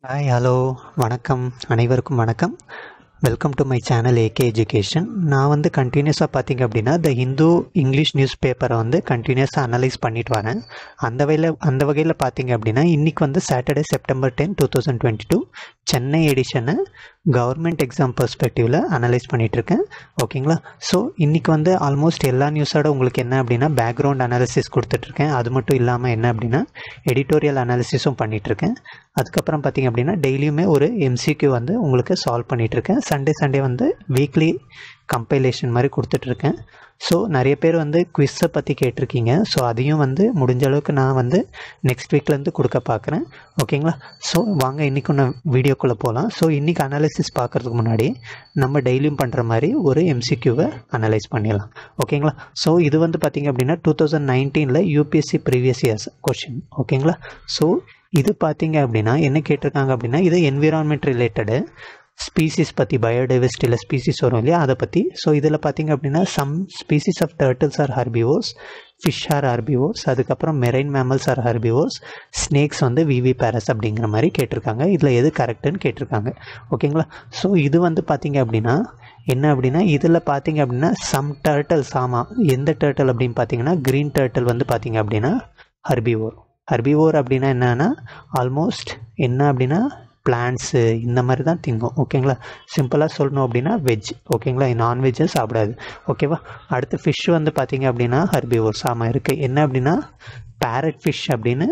hi hello வணக்கம் அனைவருக்கும் வணக்கம் welcome to my channel AK education நான் வந்து கண்டினியூஸாக பார்த்தீங்க அப்படின்னா த ஹிந்து இங்கிலீஷ் நியூஸ் பேப்பரை வந்து கண்டினியூஸாக அனலைஸ் பண்ணிட்டு வரேன் அந்த வகையில் அந்த வகையில் பார்த்தீங்க அப்படின்னா இன்றைக்கி வந்து Saturday September ten two thousand twenty two Chennai எடிஷனை கவர்மெண்ட் எக்ஸாம் பெர்ஸ்பெக்டிவில் அனலைஸ் பண்ணிகிட்ருக்கேன் ஓகேங்களா ஸோ இன்றைக்கி வந்து ஆல்மோஸ்ட் எல்லா நியூஸோட உங்களுக்கு என்ன அப்படின்னா பேக்ரவுண்ட் அனாலிசிஸ் கொடுத்துட்ருக்கேன் அது மட்டும் இல்லாமல் என்ன அப்படின்னா எடிட்டோரியல் அனாலிசிஸும் பண்ணிகிட்ருக்கேன் அதுக்கப்புறம் பார்த்தீங்க அப்படின்னா டெய்லியுமே ஒரு எம்சிக்யூ வந்து உங்களுக்கு சால்வ் பண்ணிகிட்ருக்கேன் சண்டே சண்டே வந்து வீக்லி கம்பைலேஷன் மாதிரி கொடுத்துட்ருக்கேன் ஸோ நிறைய பேர் வந்து குவிஸை பற்றி கேட்டிருக்கீங்க ஸோ அதையும் வந்து முடிஞ்ச அளவுக்கு நான் வந்து நெக்ஸ்ட் வீக்லேருந்து கொடுக்க பார்க்குறேன் ஓகேங்களா ஸோ வாங்க இன்றைக்கி ஒன்று வீடியோக்குள்ளே போகலாம் ஸோ இன்றைக்கி அனாலிசிஸ் பார்க்குறதுக்கு முன்னாடி நம்ம டெய்லியும் பண்ணுற மாதிரி ஒரு எம்சிக்யூவை அனலைஸ் பண்ணிடலாம் ஓகேங்களா ஸோ இது வந்து பார்த்திங்க அப்படின்னா டூ தௌசண்ட் நைன்டீனில் யூபிஎஸ்சி ப்ரீவியஸ் இயர்ஸ் கொஷின் ஓகேங்களா ஸோ இது பார்த்தீங்க அப்படின்னா என்ன கேட்டிருக்காங்க அப்படின்னா இது என்விரான்மெண்ட் ரிலேட்டடு ஸ்பீசிஸ் பற்றி பயோடைவர்சிட்டியில் ஸ்பீசிஸ் வரும் இல்லையா அதை பற்றி ஸோ இதில் பார்த்தீங்க அப்படின்னா some species of turtles are herbivores fish are herbivores அதுக்கப்புறம் marine mammals are herbivores snakes வந்து விவி பேரஸ் அப்படிங்கிற மாதிரி கேட்டிருக்காங்க இதில் எது கரெக்டுன்னு கேட்டிருக்காங்க ஓகேங்களா ஸோ இது வந்து பார்த்தீங்க அப்படின்னா என்ன அப்படின்னா இதில் பார்த்தீங்க அப்படின்னா சம் டர்ட்டில்ஸ் ஆமாம் எந்த டர்ட்டில் அப்படின்னு பார்த்தீங்கன்னா க்ரீன் டர்ட்டில் வந்து பார்த்தீங்க அப்படின்னா ஹர்பிவோர் ஹர்பிவோர் அப்படின்னா என்னன்னா ஆல்மோஸ்ட் என்ன அப்படின்னா பிளான்ட்ஸு இந்த மாதிரி தான் திங்கும் ஓகேங்களா சிம்பிளாக சொல்லணும் அப்படின்னா வெஜ் ஓகேங்களா நான்வெஜ்ஜை சாப்பிடாது ஓகேவா அடுத்து ஃபிஷ் வந்து பார்த்தீங்க அப்படின்னா ஹர்பிவோர்ஸ் ஆமாம் இருக்குது என்ன அப்படின்னா பேரட் ஃபிஷ் அப்படின்னு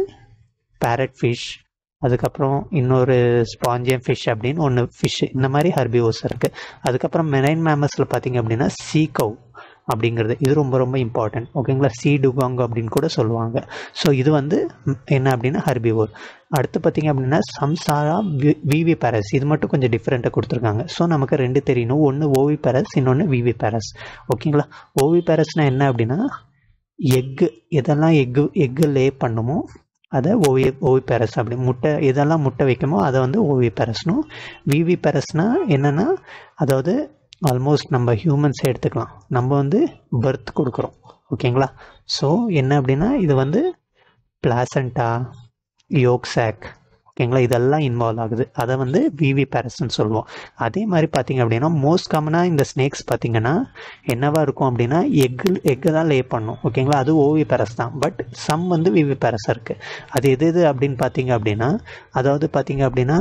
பேரட் ஃபிஷ் அதுக்கப்புறம் இன்னொரு ஸ்பாஞ்சியம் ஃபிஷ் அப்படின்னு ஒன்று ஃபிஷ் இந்த மாதிரி ஹர்பிவோர்ஸ் இருக்குது அதுக்கப்புறம் மெரைன் மேமஸில் பார்த்தீங்க அப்படின்னா சீகவ் அப்படிங்கிறது இது ரொம்ப ரொம்ப இம்பார்ட்டன்ட் ஓகேங்களா சி டுகாங் அப்படின்னு கூட சொல்லுவாங்க ஸோ இது வந்து என்ன அப்படின்னா ஹர்பிவோர் அடுத்து பார்த்தீங்க அப்படின்னா சம்சாரா விவி பேரஸ் இது மட்டும் கொஞ்சம் டிஃப்ரெண்ட்டாக கொடுத்துருக்காங்க ஸோ நமக்கு ரெண்டு தெரியணும் ஒன்று ஓவி பேரஸ் இன்னொன்று விவி பேரஸ் ஓகேங்களா ஓவி பேரஸ்னால் என்ன அப்படின்னா எக்கு எதெல்லாம் எக்கு எக்கு லே பண்ணுமோ அதை ஓவி ஓவி பேரஸ் அப்படி முட்டை எதெல்லாம் முட்டை வைக்குமோ அதை வந்து ஓவி பேரஸ்னும் விவி பேரஸ்னால் என்னென்னா அதாவது ஆல்மோஸ்ட் நம்ம ஹியூமன்ஸ் எடுத்துக்கலாம் நம்ம வந்து பர்த் கொடுக்குறோம் ஓகேங்களா ஸோ என்ன அப்படின்னா இது வந்து பிளாசண்டா யோக் சாக் ஓகேங்களா இதெல்லாம் இன்வால்வ் ஆகுது அதை வந்து விவி பேரஸ்ன்னு சொல்லுவோம் அதே மாதிரி பார்த்தீங்க அப்படின்னா மோஸ்ட் காமனாக இந்த ஸ்னேக்ஸ் பார்த்தீங்கன்னா என்னவா இருக்கும் அப்படின்னா எக்கு எக்கு தான் லே பண்ணும் ஓகேங்களா அது ஓவி பேரஸ் தான் பட் சம் வந்து விவி பேரஸாக இருக்குது அது எது எது அப்படின்னு பார்த்தீங்க அப்படின்னா அதாவது பார்த்தீங்க அப்படின்னா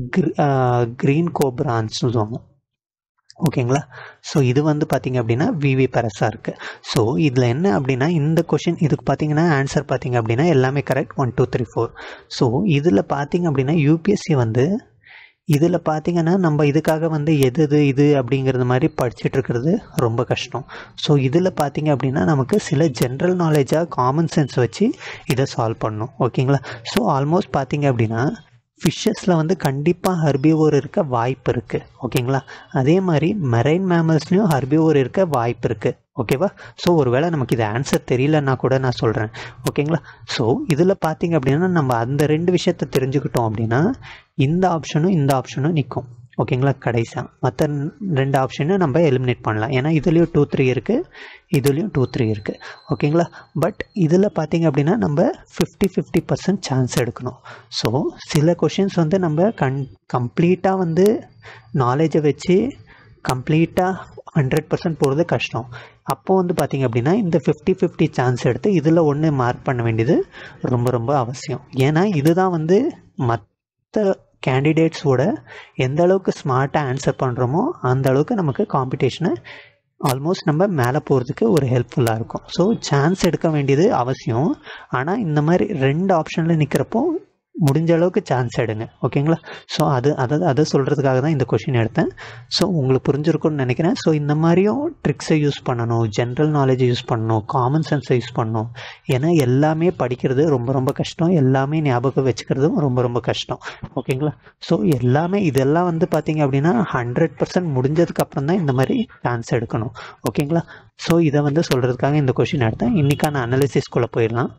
க்ரீன் கோப்ரான்னு சொல்லுவாங்க ஓகேங்களா ஸோ இது வந்து பார்த்தீங்க அப்படின்னா விவி பரஸாக இருக்குது ஸோ இதில் என்ன அப்படின்னா இந்த கொஷின் இதுக்கு பார்த்தீங்கன்னா ஆன்சர் பார்த்தீங்க அப்படின்னா எல்லாமே correct one two three four so இதில் பார்த்தீங்க அப்படின்னா யூபிஎஸ்சி வந்து இதில் பார்த்தீங்கன்னா நம்ம இதுக்காக வந்து எது இது இது அப்படிங்கிறது மாதிரி படிச்சுட்டு இருக்கிறது ரொம்ப கஷ்டம் ஸோ இதில் பார்த்தீங்க அப்படின்னா நமக்கு சில ஜென்ரல் நாலேஜாக காமன் சென்ஸ் வச்சு இதை சால்வ் பண்ணணும் ஓகேங்களா ஸோ ஆல்மோஸ்ட் பார்த்தீங்க அப்படின்னா ஃபிஷ்ஷஸில் வந்து கண்டிப்பாக ஹர்பிவோர் இருக்க வாய்ப்பு இருக்குது ஓகேங்களா அதே மாதிரி மெரைன் மேமல்ஸ்லேயும் ஹர்பிவோர் இருக்க வாய்ப்பு இருக்குது ஓகேவா ஸோ ஒருவேளை நமக்கு இது ஆன்சர் தெரியலன்னா கூட நான் சொல்கிறேன் ஓகேங்களா ஸோ இதில் பார்த்தீங்க அப்படின்னா நம்ம அந்த ரெண்டு விஷயத்த தெரிஞ்சுக்கிட்டோம் அப்படின்னா இந்த ஆப்ஷனும் இந்த ஆப்ஷனும் நிற்கும் ஓகேங்களா கடைசியாக மற்ற ரெண்டு ஆப்ஷனும் நம்ம எலிமினேட் பண்ணலாம் ஏன்னா இதுலேயும் டூ த்ரீ இருக்குது இதுலேயும் டூ த்ரீ இருக்குது ஓகேங்களா பட் இதில் பார்த்தீங்க அப்படின்னா நம்ம ஃபிஃப்டி ஃபிஃப்டி பர்சன்ட் சான்ஸ் எடுக்கணும் ஸோ சில கொஷின்ஸ் வந்து நம்ம கண் கம்ப்ளீட்டாக வந்து நாலேஜை வச்சு கம்ப்ளீட்டாக ஹண்ட்ரட் பர்சன்ட் போகிறது கஷ்டம் அப்போது வந்து பார்த்திங்க அப்படின்னா இந்த ஃபிஃப்டி ஃபிஃப்டி சான்ஸ் எடுத்து இதில் ஒன்று மார்க் பண்ண வேண்டியது ரொம்ப ரொம்ப அவசியம் ஏன்னா இதுதான் வந்து மற்ற கேண்டிடேட்ஸோட எந்த அளவுக்கு ஸ்மார்ட்டாக ஆன்சர் பண்ணுறோமோ அந்த அளவுக்கு நமக்கு காம்படிஷனை ஆல்மோஸ்ட் நம்ம மேலே போகிறதுக்கு ஒரு ஹெல்ப்ஃபுல்லாக இருக்கும் ஸோ சான்ஸ் எடுக்க வேண்டியது அவசியம் ஆனால் இந்த மாதிரி ரெண்டு ஆப்ஷனில் நிற்கிறப்போ முடிஞ்ச அளவுக்கு சான்ஸ் எடுங்க ஓகேங்களா ஸோ அது அதை அதை சொல்கிறதுக்காக தான் இந்த கொஷின் எடுத்தேன் ஸோ உங்களுக்கு புரிஞ்சிருக்கும்னு நினைக்கிறேன் ஸோ இந்த மாதிரியும் ட்ரிக்ஸை யூஸ் பண்ணணும் ஜென்ரல் நாலேஜை யூஸ் பண்ணணும் காமன் சென்ஸை யூஸ் பண்ணணும் ஏன்னா எல்லாமே படிக்கிறது ரொம்ப ரொம்ப கஷ்டம் எல்லாமே ஞாபகம் வச்சுக்கிறதும் ரொம்ப ரொம்ப கஷ்டம் ஓகேங்களா ஸோ எல்லாமே இதெல்லாம் வந்து பார்த்தீங்க அப்படின்னா ஹண்ட்ரட் பர்சன்ட் முடிஞ்சதுக்கப்புறம் தான் இந்த மாதிரி சான்ஸ் எடுக்கணும் ஓகேங்களா ஸோ இதை வந்து சொல்கிறதுக்காக இந்த கொஷின் எடுத்தேன் இன்றைக்கான அனாலிசிஸ்குள்ளே போயிடலாம்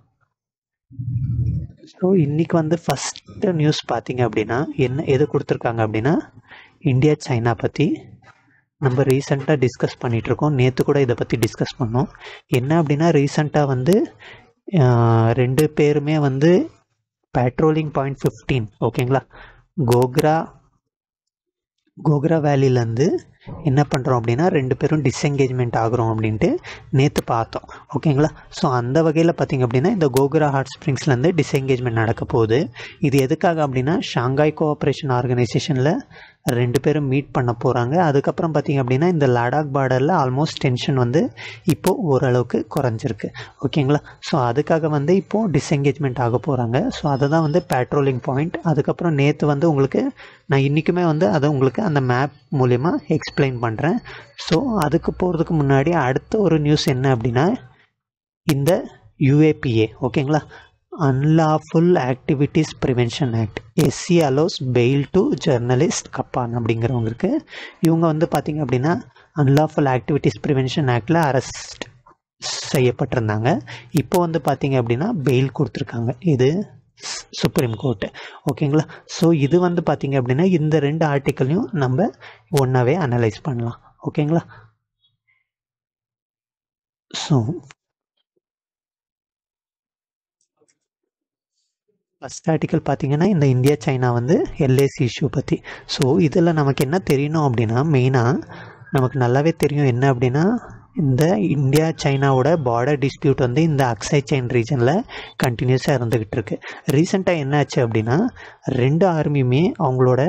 ஸோ இன்றைக்கி வந்து ஃபஸ்ட்டு நியூஸ் பார்த்தீங்க அப்படின்னா என்ன எது கொடுத்துருக்காங்க அப்படின்னா இந்தியா சைனா பற்றி நம்ம ரீசெண்டாக டிஸ்கஸ் பண்ணிகிட்ருக்கோம் நேற்று கூட இதை பற்றி டிஸ்கஸ் பண்ணோம் என்ன அப்படின்னா ரீசெண்டாக வந்து ரெண்டு பேருமே வந்து பேட்ரோலிங் பாயிண்ட் ஃபிஃப்டீன் ஓகேங்களா கோக்ரா கோக்ரா வேலிலேருந்து என்ன பண்ணுறோம் அப்படின்னா ரெண்டு பேரும் டிஸ்எங்கேஜ்மெண்ட் ஆகுறோம் அப்படின்ட்டு நேற்று பார்த்தோம் ஓகேங்களா ஸோ அந்த வகையில் பார்த்திங்க அப்படின்னா இந்த கோகுரா ஹாட் ஸ்ப்ரிங்ஸ்லேருந்து டிஸ்எங்கேஜ்மெண்ட் நடக்க போகுது இது எதுக்காக அப்படின்னா ஷாங்காய் கோஆப்ரேஷன் ஆர்கனைசேஷனில் ரெண்டு பேரும் மீட் பண்ண போகிறாங்க அதுக்கப்புறம் பார்த்திங்க அப்படின்னா இந்த லடாக் பார்டரில் ஆல்மோஸ்ட் டென்ஷன் வந்து இப்போது ஓரளவுக்கு குறைஞ்சிருக்கு ஓகேங்களா ஸோ அதுக்காக வந்து இப்போது டிஸ்எங்கேஜ்மெண்ட் ஆக போகிறாங்க ஸோ அதை தான் வந்து பேட்ரோலிங் பாயிண்ட் அதுக்கப்புறம் நேற்று வந்து உங்களுக்கு நான் இன்றைக்குமே வந்து அதை உங்களுக்கு அந்த மேப் மூலயமா எக்ஸ்பிளைன் பண்ணுறேன் ஸோ அதுக்கு போகிறதுக்கு முன்னாடி அடுத்த ஒரு நியூஸ் என்ன அப்படின்னா இந்த யூஏபிஏ ஓகேங்களா unlawful activities prevention act SC allows bail to journalist Kappan அப்படிங்கிறவங்களுக்கு இவங்க வந்து பார்த்திங்க அப்படின்னா அன்லாஃபுல் ஆக்டிவிட்டீஸ் ப்ரிவென்ஷன் ஆக்டில் அரெஸ்ட் செய்யப்பட்டிருந்தாங்க இப்போ வந்து பார்த்திங்க அப்படின்னா பெயில் கொடுத்துருக்காங்க இது சுப்ரீம் கோர்ட்டு ஓகேங்களா ஸோ இது வந்து பார்த்திங்க அப்படின்னா இந்த ரெண்டு ஆர்டிக்கலையும் நம்ம ஒன்றாவே அனலைஸ் பண்ணலாம் ஓகேங்களா ஸோ ஃபஸ்ட் ஆர்டிக்கல் பார்த்தீங்கன்னா இந்த இந்தியா சைனா வந்து எல்ஏசி இஷ்யூ பற்றி ஸோ இதில் நமக்கு என்ன தெரியணும் அப்படின்னா மெயினாக நமக்கு நல்லாவே தெரியும் என்ன அப்படின்னா இந்த இந்தியா சைனாவோட பார்டர் டிஸ்பியூட் வந்து இந்த அக்ஸை செயின் ரீஜனில் கண்டினியூஸாக இருந்துக்கிட்டு இருக்கு ரீசெண்டாக என்ன ஆச்சு அப்படின்னா ரெண்டு ஆர்மியுமே அவங்களோட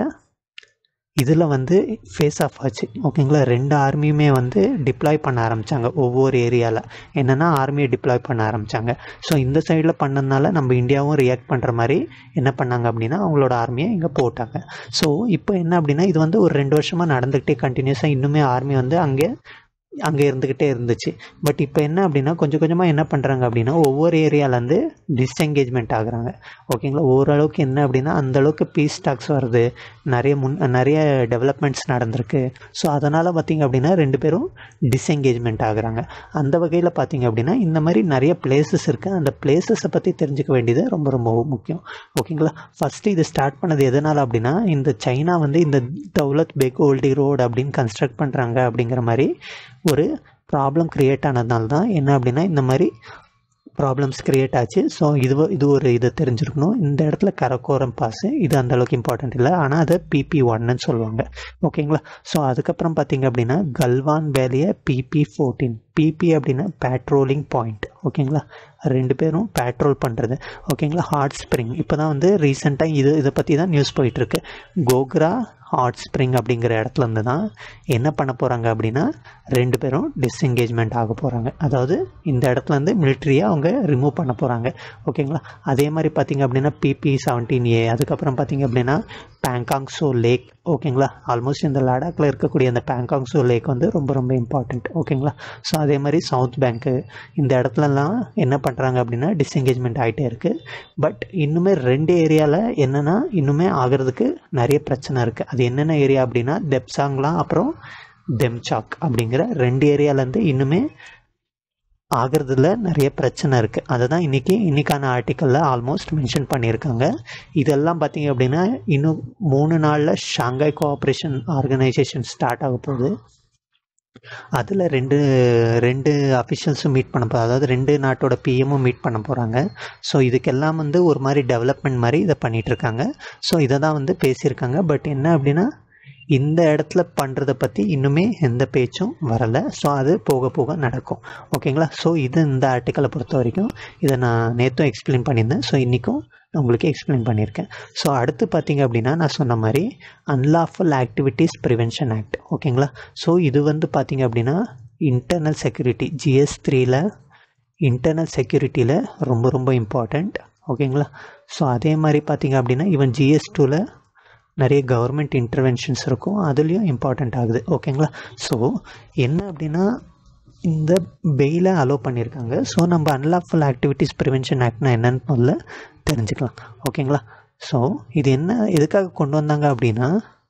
இதில் வந்து ஃபேஸ் ஆஃப் ஆச்சு ஓகேங்களா ரெண்டு ஆர்மியுமே வந்து டிப்ளாய் பண்ண ஆரம்பித்தாங்க ஒவ்வொரு ஏரியாவில் என்னென்னா ஆர்மியை டிப்ளாய் பண்ண ஆரம்பித்தாங்க ஸோ இந்த சைடில் பண்ணதுனால நம்ம இந்தியாவும் ரியாக்ட் பண்ணுற மாதிரி என்ன பண்ணாங்க அப்படின்னா அவங்களோட ஆர்மியை இங்கே போட்டாங்க ஸோ இப்போ என்ன அப்படின்னா இது வந்து ஒரு ரெண்டு வருஷமாக நடந்துக்கிட்டே கண்டினியூஸாக இன்னுமே ஆர்மி வந்து அங்கே அங்கே இருந்துக்கிட்டே இருந்துச்சு பட் இப்போ என்ன அப்படின்னா கொஞ்சம் கொஞ்சமாக என்ன பண்ணுறாங்க அப்படின்னா ஒவ்வொரு ஏரியாவிலேருந்து டிஸ்எங்கேஜ்மெண்ட் ஆகுறாங்க ஓகேங்களா ஓரளவுக்கு என்ன அப்படின்னா அந்தளவுக்கு பீஸ் டாக்ஸ் வருது நிறைய முன் நிறைய டெவலப்மெண்ட்ஸ் நடந்திருக்கு ஸோ அதனால் பார்த்திங்க அப்படின்னா ரெண்டு பேரும் டிஸ்எங்கேஜ்மெண்ட் ஆகுறாங்க அந்த வகையில் பார்த்திங்க அப்படின்னா இந்த மாதிரி நிறைய பிளேசஸ் இருக்குது அந்த பிளேசஸை பற்றி தெரிஞ்சுக்க வேண்டியது ரொம்ப ரொம்ப முக்கியம் ஓகேங்களா ஃபஸ்ட்டு இது ஸ்டார்ட் பண்ணது எதனால் அப்படின்னா இந்த சைனா வந்து இந்த தௌலத் பெக் ஓல்டி ரோடு அப்படின்னு கன்ஸ்ட்ரக்ட் பண்ணுறாங்க அப்படிங்கிற மாதிரி ஒரு ப்ராப்ளம் க்ரியேட் ஆனதுனால தான் என்ன அப்படின்னா இந்த மாதிரி ப்ராப்ளம்ஸ் க்ரியேட் ஆச்சு ஸோ இது இது ஒரு இதை தெரிஞ்சிருக்கணும் இந்த இடத்துல கரக்கோரம் பாஸு இது அந்த அளவுக்கு இம்பார்ட்டன்ட் இல்லை ஆனால் அதை பிபி ஒன்னு சொல்லுவாங்க ஓகேங்களா ஸோ அதுக்கப்புறம் பார்த்தீங்க அப்படின்னா கல்வான் வேலியை பிபி ஃபோர்டீன் பிபி அப்படின்னா பேட்ரோலிங் பாயிண்ட் ஓகேங்களா ரெண்டு பேரும் பேட்ரோல் பண்ணுறது ஓகேங்களா ஹாட் ஸ்ப்ரிங் இப்போ தான் வந்து ரீசெண்டாக இது இதை பற்றி தான் நியூஸ் போயிட்டுருக்கு கோக்ரா ஹாட் ஸ்ப்ரிங் அப்படிங்கிற இடத்துல இருந்து தான் என்ன பண்ண போகிறாங்க அப்படின்னா ரெண்டு பேரும் டிஸ்எங்கேஜ்மெண்ட் ஆக போகிறாங்க அதாவது இந்த இடத்துல இருந்து மிலிட்ரியை அவங்க ரிமூவ் பண்ண போகிறாங்க ஓகேங்களா அதே மாதிரி பார்த்திங்க அப்படின்னா பிபி செவன்டீன் ஏ அதுக்கப்புறம் பார்த்திங்க அப்படின்னா பேங்காங்ஸோ லேக் ஓகேங்களா ஆல்மோஸ்ட் இந்த லடாக்கில் இருக்கக்கூடிய அந்த பேங்காங்ஸோ லேக் வந்து ரொம்ப ரொம்ப இம்பார்ட்டண்ட் ஓகேங்களா ஸோ அதே மாதிரி சவுத் பேங்க்கு இந்த இடத்துலலாம் என்ன பண்ணுறாங்க அப்படின்னா டிஸ்எங்கேஜ்மெண்ட் ஆகிட்டே இருக்குது பட் இன்னுமே ரெண்டு ஏரியாவில் என்னென்னா இன்னுமே ஆகிறதுக்கு நிறைய பிரச்சனை இருக்குது அது என்னென்ன ஏரியா அப்படின்னா தெப்சாங்லாம் அப்புறம் தெம்சாக் அப்படிங்கிற ரெண்டு ஏரியாலேருந்து இன்னுமே ஆகிறதுல நிறைய பிரச்சனை இருக்குது அதை தான் இன்றைக்கி இன்றைக்கான ஆர்டிக்கலில் ஆல்மோஸ்ட் மென்ஷன் பண்ணியிருக்காங்க இதெல்லாம் பார்த்திங்க அப்படின்னா இன்னும் மூணு நாளில் ஷாங்காய் கோஆப்ரேஷன் ஆர்கனைசேஷன் ஸ்டார்ட் ஆக போகுது அதில் ரெண்டு ரெண்டு அஃபிஷியல்ஸும் மீட் பண்ண போகிறோம் அதாவது ரெண்டு நாட்டோட பிஎம்மும் மீட் பண்ண போகிறாங்க ஸோ இதுக்கெல்லாம் வந்து ஒரு மாதிரி டெவலப்மெண்ட் மாதிரி இதை பண்ணிகிட்ருக்காங்க ஸோ இதை தான் வந்து பேசியிருக்காங்க பட் என்ன அப்படின்னா இந்த இடத்துல பண்ணுறதை பற்றி இன்னுமே எந்த பேச்சும் வரலை ஸோ அது போக போக நடக்கும் ஓகேங்களா ஸோ இது இந்த ஆர்டிக்கலை பொறுத்த வரைக்கும் இதை நான் நேற்றும் எக்ஸ்பிளைன் பண்ணியிருந்தேன் ஸோ இன்றைக்கும் நான் உங்களுக்கு எக்ஸ்பிளைன் பண்ணியிருக்கேன் ஸோ அடுத்து பார்த்தீங்க அப்படின்னா நான் சொன்ன மாதிரி அன்லாஃபுல் ஆக்டிவிட்டீஸ் ப்ரிவென்ஷன் ஆக்ட் ஓகேங்களா ஸோ இது வந்து பார்த்தீங்க அப்படின்னா இன்டர்னல் செக்யூரிட்டி ஜிஎஸ் த்ரீல இன்டர்னல் செக்யூரிட்டியில் ரொம்ப ரொம்ப இம்பார்ட்டண்ட் ஓகேங்களா ஸோ அதே மாதிரி பார்த்தீங்க அப்படின்னா ஈவன் ஜிஎஸ் டூவில் நிறைய கவர்மெண்ட் இன்டர்வென்ஷன்ஸ் இருக்கும் அதுலேயும் இம்பார்ட்டண்ட் ஆகுது ஓகேங்களா ஸோ என்ன அப்படின்னா இந்த பெயிலை அலோவ் பண்ணியிருக்காங்க ஸோ நம்ம அன்லாஃபுல் ஆக்டிவிட்டீஸ் ப்ரிவென்ஷன் ஆக்ட்னா என்னன்னு முதல்ல தெரிஞ்சுக்கலாம் ஓகேங்களா ஸோ இது என்ன எதுக்காக கொண்டு வந்தாங்க அப்படின்னா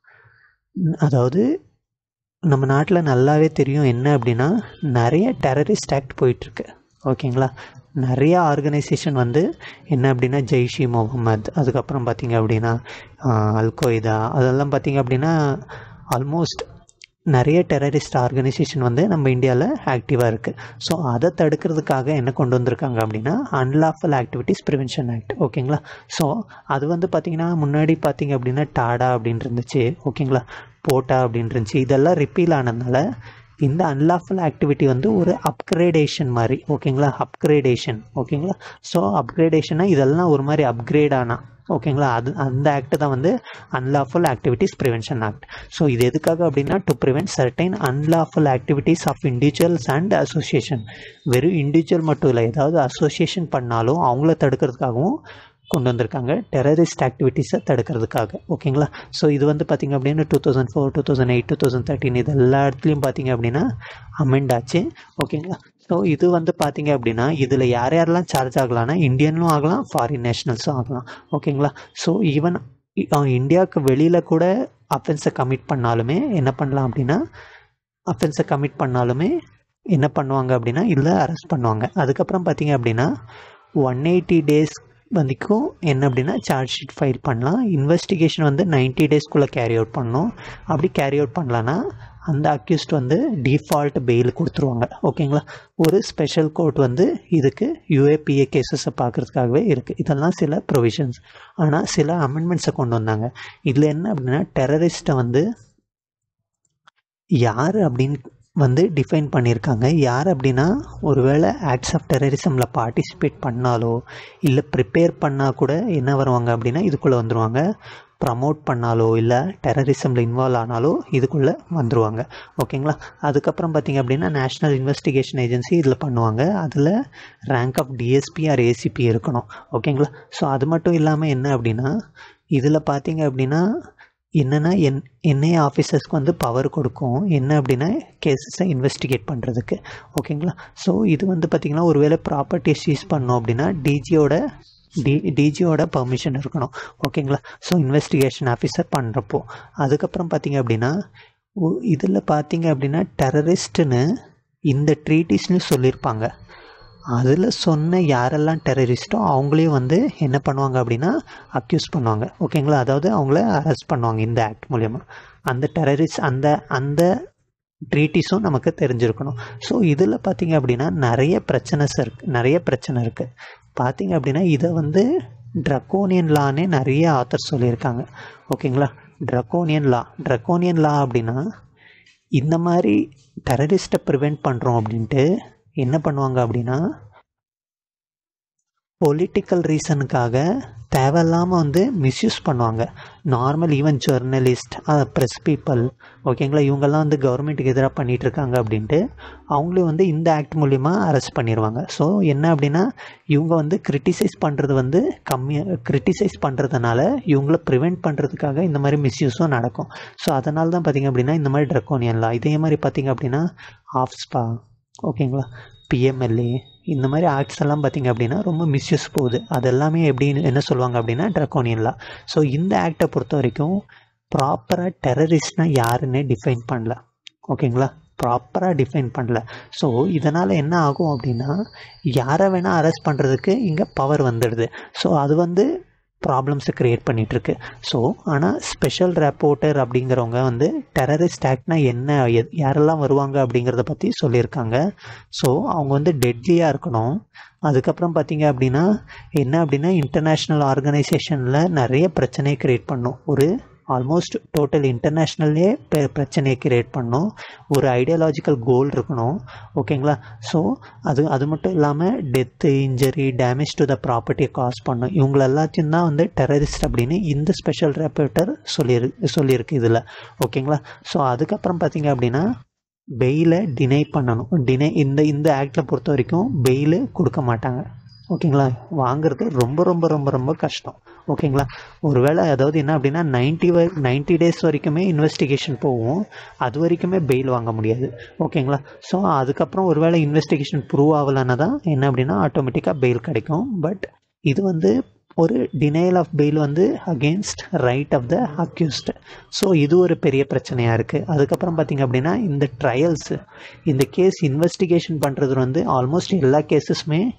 அதாவது நம்ம நாட்டில் நல்லாவே தெரியும் என்ன அப்படின்னா நிறைய டெரரிஸ்ட் ஆக்ட் போயிட்டுருக்கு ஓகேங்களா நிறைய ஆர்கனைசேஷன் வந்து என்ன அப்படின்னா ஜெய்ஷி முகமது அதுக்கப்புறம் பார்த்திங்க அப்படின்னா அல்கொய்தா அதெல்லாம் பார்த்திங்க அப்படின்னா ஆல்மோஸ்ட் நிறைய டெரரிஸ்ட் ஆர்கனைசேஷன் வந்து நம்ம இந்தியாவில் ஆக்டிவாக இருக்குது ஸோ அதை தடுக்கிறதுக்காக என்ன கொண்டு வந்திருக்காங்க அப்படின்னா அன்லாஃபுல் ஆக்டிவிட்டீஸ் ப்ரிவென்ஷன் ஆக்ட் ஓகேங்களா ஸோ அது வந்து பார்த்திங்கன்னா முன்னாடி பார்த்திங்க அப்படின்னா டாடா அப்படின்னு இருந்துச்சு ஓகேங்களா போட்டா அப்படின்னு இருந்துச்சு இதெல்லாம் ரிப்பீல் ஆனதுனால இந்த அன்லாஃபுல் ஆக்டிவிட்டி வந்து ஒரு அப்கிரேடேஷன் மாதிரி ஓகேங்களா அப்கிரேடேஷன் ஓகேங்களா ஸோ அப்கிரேடேஷனா இதெல்லாம் ஒரு மாதிரி அப்கிரேட் ஆனா ஓகேங்களா அது அந்த ஆக்ட் தான் வந்து unlawful activities prevention act so இது எதுக்காக அப்படின்னா to prevent certain unlawful activities of individuals and association வெறும் இண்டிவிஜுவல் மட்டும் இல்லை ஏதாவது அசோசியேஷன் பண்ணாலும் அவங்கள தடுக்கிறதுக்காகவும் கொண்டு வந்திருக்காங்க டெரரிஸ்ட் ஆக்டிவிட்டீஸை தடுக்கிறதுக்காக ஓகேங்களா ஸோ இது வந்து பார்த்திங்க அப்படின்னா two thousand four two thousand eight two thousand thirteen இது எல்லா இடத்துலையும் பார்த்திங்க அப்படின்னா அமெண்ட் ஆச்சு ஓகேங்களா ஸோ இது வந்து பார்த்திங்க அப்படின்னா இதில் யார் யாரெல்லாம் சார்ஜ் ஆகலாம்னா இந்தியனும் ஆகலாம் ஃபாரின் நேஷனல்ஸும் ஆகலாம் ஓகேங்களா ஸோ ஈவன் இந்தியாவுக்கு வெளியில் கூட அஃபென்ஸை கமிட் பண்ணாலுமே என்ன பண்ணலாம் அப்படின்னா அஃபென்ஸை கமிட் பண்ணாலுமே என்ன பண்ணுவாங்க அப்படின்னா இதில் அரெஸ்ட் பண்ணுவாங்க அதுக்கப்புறம் பார்த்திங்க அப்படின்னா ஒன் எயிட்டி டேஸ் வரைக்கும் என்ன அப்படின்னா சார்ஜ் ஷீட் ஃபைல் பண்ணலாம் இன்வெஸ்டிகேஷன் வந்து நைன்ட்டி டேஸ்க்குள்ளே கேரி அவுட் பண்ணணும் அப்படி கேரி அவுட் பண்ணலான்னா அந்த அக்யூஸ்ட் வந்து டிஃபால்ட் பெயில் கொடுத்துருவாங்க ஓகேங்களா ஒரு ஸ்பெஷல் கோர்ட் வந்து இதுக்கு யூஏபிஏ கேசஸை பார்க்குறதுக்காகவே இருக்குது இதெல்லாம் சில ப்ரொவிஷன்ஸ் ஆனால் சில அமெண்ட்மெண்ட்ஸை கொண்டு வந்தாங்க இதில் என்ன அப்படின்னா டெரரிஸ்ட்டை வந்து யார் அப்படின்னு வந்து டிஃபைன் பண்ணியிருக்காங்க யார் அப்படின்னா ஒருவேளை ஆக்ட்ஸ் ஆஃப் டெரரிசமில் பார்ட்டிசிபேட் பண்ணாலோ இல்லை ப்ரிப்பேர் பண்ணால் கூட என்ன வருவாங்க அப்படின்னா இதுக்குள்ளே வந்துடுவாங்க ப்ரமோட் பண்ணாலோ இல்லை டெரரிசமில் இன்வால்வ் ஆனாலோ இதுக்குள்ளே வந்துடுவாங்க ஓகேங்களா அதுக்கப்புறம் பார்த்திங்க அப்படின்னா நேஷ்னல் இன்வெஸ்டிகேஷன் ஏஜென்சி இதில் பண்ணுவாங்க அதில் rank of DSP or ACP இருக்கணும் ஓகேங்களா ஸோ அது மட்டும் இல்லாமல் என்ன அப்படின்னா இதில் பார்த்தீங்க அப்படின்னா என்னென்னா என் என்ஐஏ ஆஃபீஸர்ஸ்க்கு வந்து பவர் கொடுக்கும் என்ன அப்படின்னா கேசஸை இன்வெஸ்டிகேட் பண்ணுறதுக்கு ஓகேங்களா ஸோ இது வந்து பார்த்திங்கன்னா ஒருவேளை ப்ராப்பர்ட்டி சீஸ் பண்ணோம் அப்படின்னா டிஜியோட டி டிஜியோட பர்மிஷன் இருக்கணும் ஓகேங்களா ஸோ இன்வெஸ்டிகேஷன் ஆஃபீஸர் பண்ணுறப்போ அதுக்கப்புறம் பார்த்திங்க அப்படின்னா இதில் பார்த்தீங்க அப்படின்னா டெரரிஸ்ட்டுன்னு இந்த ட்ரீட்டிஸ்னு சொல்லியிருப்பாங்க அதில் சொன்ன யாரெல்லாம் டெரரிஸ்ட்டோ அவங்களையும் வந்து என்ன பண்ணுவாங்க அப்படின்னா அக்யூஸ் பண்ணுவாங்க ஓகேங்களா அதாவது அவங்கள அரெஸ்ட் பண்ணுவாங்க இந்த ஆக்ட் மூலயமா அந்த டெரரிஸ்ட் அந்த அந்த ட்ரீட்டிஸும் நமக்கு தெரிஞ்சிருக்கணும் ஸோ இதில் பார்த்தீங்க அப்படின்னா நிறைய பிரச்சனைஸ் இருக்குது நிறைய பிரச்சனை இருக்குது பார்த்தீங்க அப்படின்னா இதை வந்து ட்ரக்கோனியன் லானே நிறைய ஆத்தர் சொல்லியிருக்காங்க ஓகேங்களா ட்ரக்கோனியன் லா ட்ரக்கோனியன் லா அப்படின்னா இந்த மாதிரி டெரரிஸ்ட்டை ப்ரிவெண்ட் பண்ணுறோம் அப்படின்ட்டு என்ன பண்ணுவாங்க அப்படின்னா பொலிட்டிக்கல் ரீசனுக்காக தேவையில்லாமல் வந்து மிஸ்யூஸ் பண்ணுவாங்க normal even journalist press people ஓகேங்களா இவங்கெல்லாம் வந்து கவர்மெண்ட்டுக்கு எதிராக பண்ணிகிட்டு இருக்காங்க அப்படின்ட்டு அவங்களும் வந்து இந்த ஆக்ட் மூலிமா அரெஸ்ட் பண்ணிடுவாங்க ஸோ என்ன அப்படின்னா இவங்க வந்து கிரிட்டிசைஸ் பண்ணுறது வந்து கம்மியாக கிரிட்டிசைஸ் பண்ணுறதுனால இவங்கள ப்ரிவெண்ட் பண்ணுறதுக்காக இந்த மாதிரி மிஸ்யூஸும் நடக்கும் ஸோ அதனால தான் பார்த்திங்க அப்படின்னா இந்த மாதிரி ட்ரக்கோனியன்லாம் இதே மாதிரி பார்த்திங்க அப்படின்னா ஆஃப்ஸ்பா ஓகேங்களா பிஎம்எல்ஏ இந்த மாதிரி ஆக்ட்ஸ் எல்லாம் பார்த்திங்க அப்படின்னா ரொம்ப மிஸ்யூஸ் போகுது அது எல்லாமே எப்படின்னு என்ன சொல்லுவாங்க அப்படின்னா ட்ரக்கோனியன்லாம் ஸோ இந்த ஆக்டை பொறுத்த வரைக்கும் ப்ராப்பராக டெரரிஸ்ட்னால் யாருன்னே டிஃபைன் பண்ணல ஓகேங்களா ப்ராப்பராக டிஃபைன் பண்ணல ஸோ இதனால் என்ன ஆகும் அப்படின்னா யாரை வேணால் அரெஸ்ட் பண்ணுறதுக்கு இங்கே பவர் வந்துடுது ஸோ அது வந்து ப்ராப்ளம்ஸை க்ரியேட் பண்ணிகிட்ருக்கு ஸோ ஆனால் ஸ்பெஷல் ரெப்போர்ட்டர் அப்படிங்கிறவங்க வந்து டெரரிஸ்ட் ஆக்ட்னா என்ன யாரெல்லாம் வருவாங்க அப்படிங்கிறத பற்றி சொல்லியிருக்காங்க ஸோ அவங்க வந்து டெட்லியாக இருக்கணும் அதுக்கப்புறம் பார்த்தீங்க அப்படின்னா என்ன அப்படின்னா இன்டர்நேஷ்னல் ஆர்கனைசேஷனில் நிறைய பிரச்சனையை க்ரியேட் பண்ணும் ஒரு ஆல்மோஸ்ட் டோட்டல் இன்டர்நேஷ்னல்லே பிரச்சனையை கிரியேட் பண்ணும் ஒரு ஐடியாலஜிக்கல் கோல் இருக்கணும் ஓகேங்களா ஸோ அது அது மட்டும் இல்லாமல் death injury damage to the ப்ராப்பர்ட்டியை காஸ் பண்ணும் இவங்கள எல்லாத்தையும் தான் வந்து டெரரிஸ்ட் அப்படின்னு இந்த ஸ்பெஷல் ரெப்போர்ட்டர் சொல்லியிரு சொல்லியிருக்கு இதில் ஓகேங்களா ஸோ அதுக்கப்புறம் பார்த்தீங்க அப்படின்னா பெயிலை டினை பண்ணணும் டினை இந்த இந்த ஆக்டில் பொறுத்த வரைக்கும் பெயிலு கொடுக்க மாட்டாங்க ஓகேங்களா வாங்குறது ரொம்ப ரொம்ப ரொம்ப ரொம்ப கஷ்டம் ஓகேங்களா ஒருவேளை அதாவது என்ன அப்படின்னா நைன்ட்டி வ நைன்ட்டி டேஸ் வரைக்குமே இன்வெஸ்டிகேஷன் போகும் அது வரைக்குமே பெயில் வாங்க முடியாது ஓகேங்களா ஸோ அதுக்கப்புறம் ஒருவேளை இன்வெஸ்டிகேஷன் ப்ரூவ் ஆகலைன்னா தான் என்ன அப்படின்னா ஆட்டோமேட்டிக்காக பெயில் கிடைக்கும் பட் இது வந்து ஒரு டினையல் ஆஃப் பெயில் வந்து against right of the accused so இது ஒரு பெரிய பிரச்சனையாக இருக்குது அதுக்கப்புறம் பார்த்திங்க அப்படின்னா இந்த ட்ரையல்ஸு இந்த கேஸ் இன்வெஸ்டிகேஷன் பண்ணுறது வந்து ஆல்மோஸ்ட் எல்லா கேஸஸுமே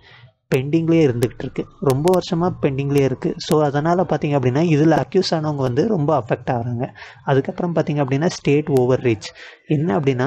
பெண்டிங்லேயே இருந்துகிட்டு இருக்கு ரொம்ப வருஷமாக பெண்டிங்லேயே இருக்குது ஸோ அதனால் பார்த்தீங்க அப்படின்னா இதில் அக்யூஸ் ஆனவங்க வந்து ரொம்ப அஃபெக்ட் ஆகுறாங்க அதுக்கப்புறம் பார்த்தீங்க அப்படின்னா ஸ்டேட் ஓவர் ரீச் என்ன அப்படின்னா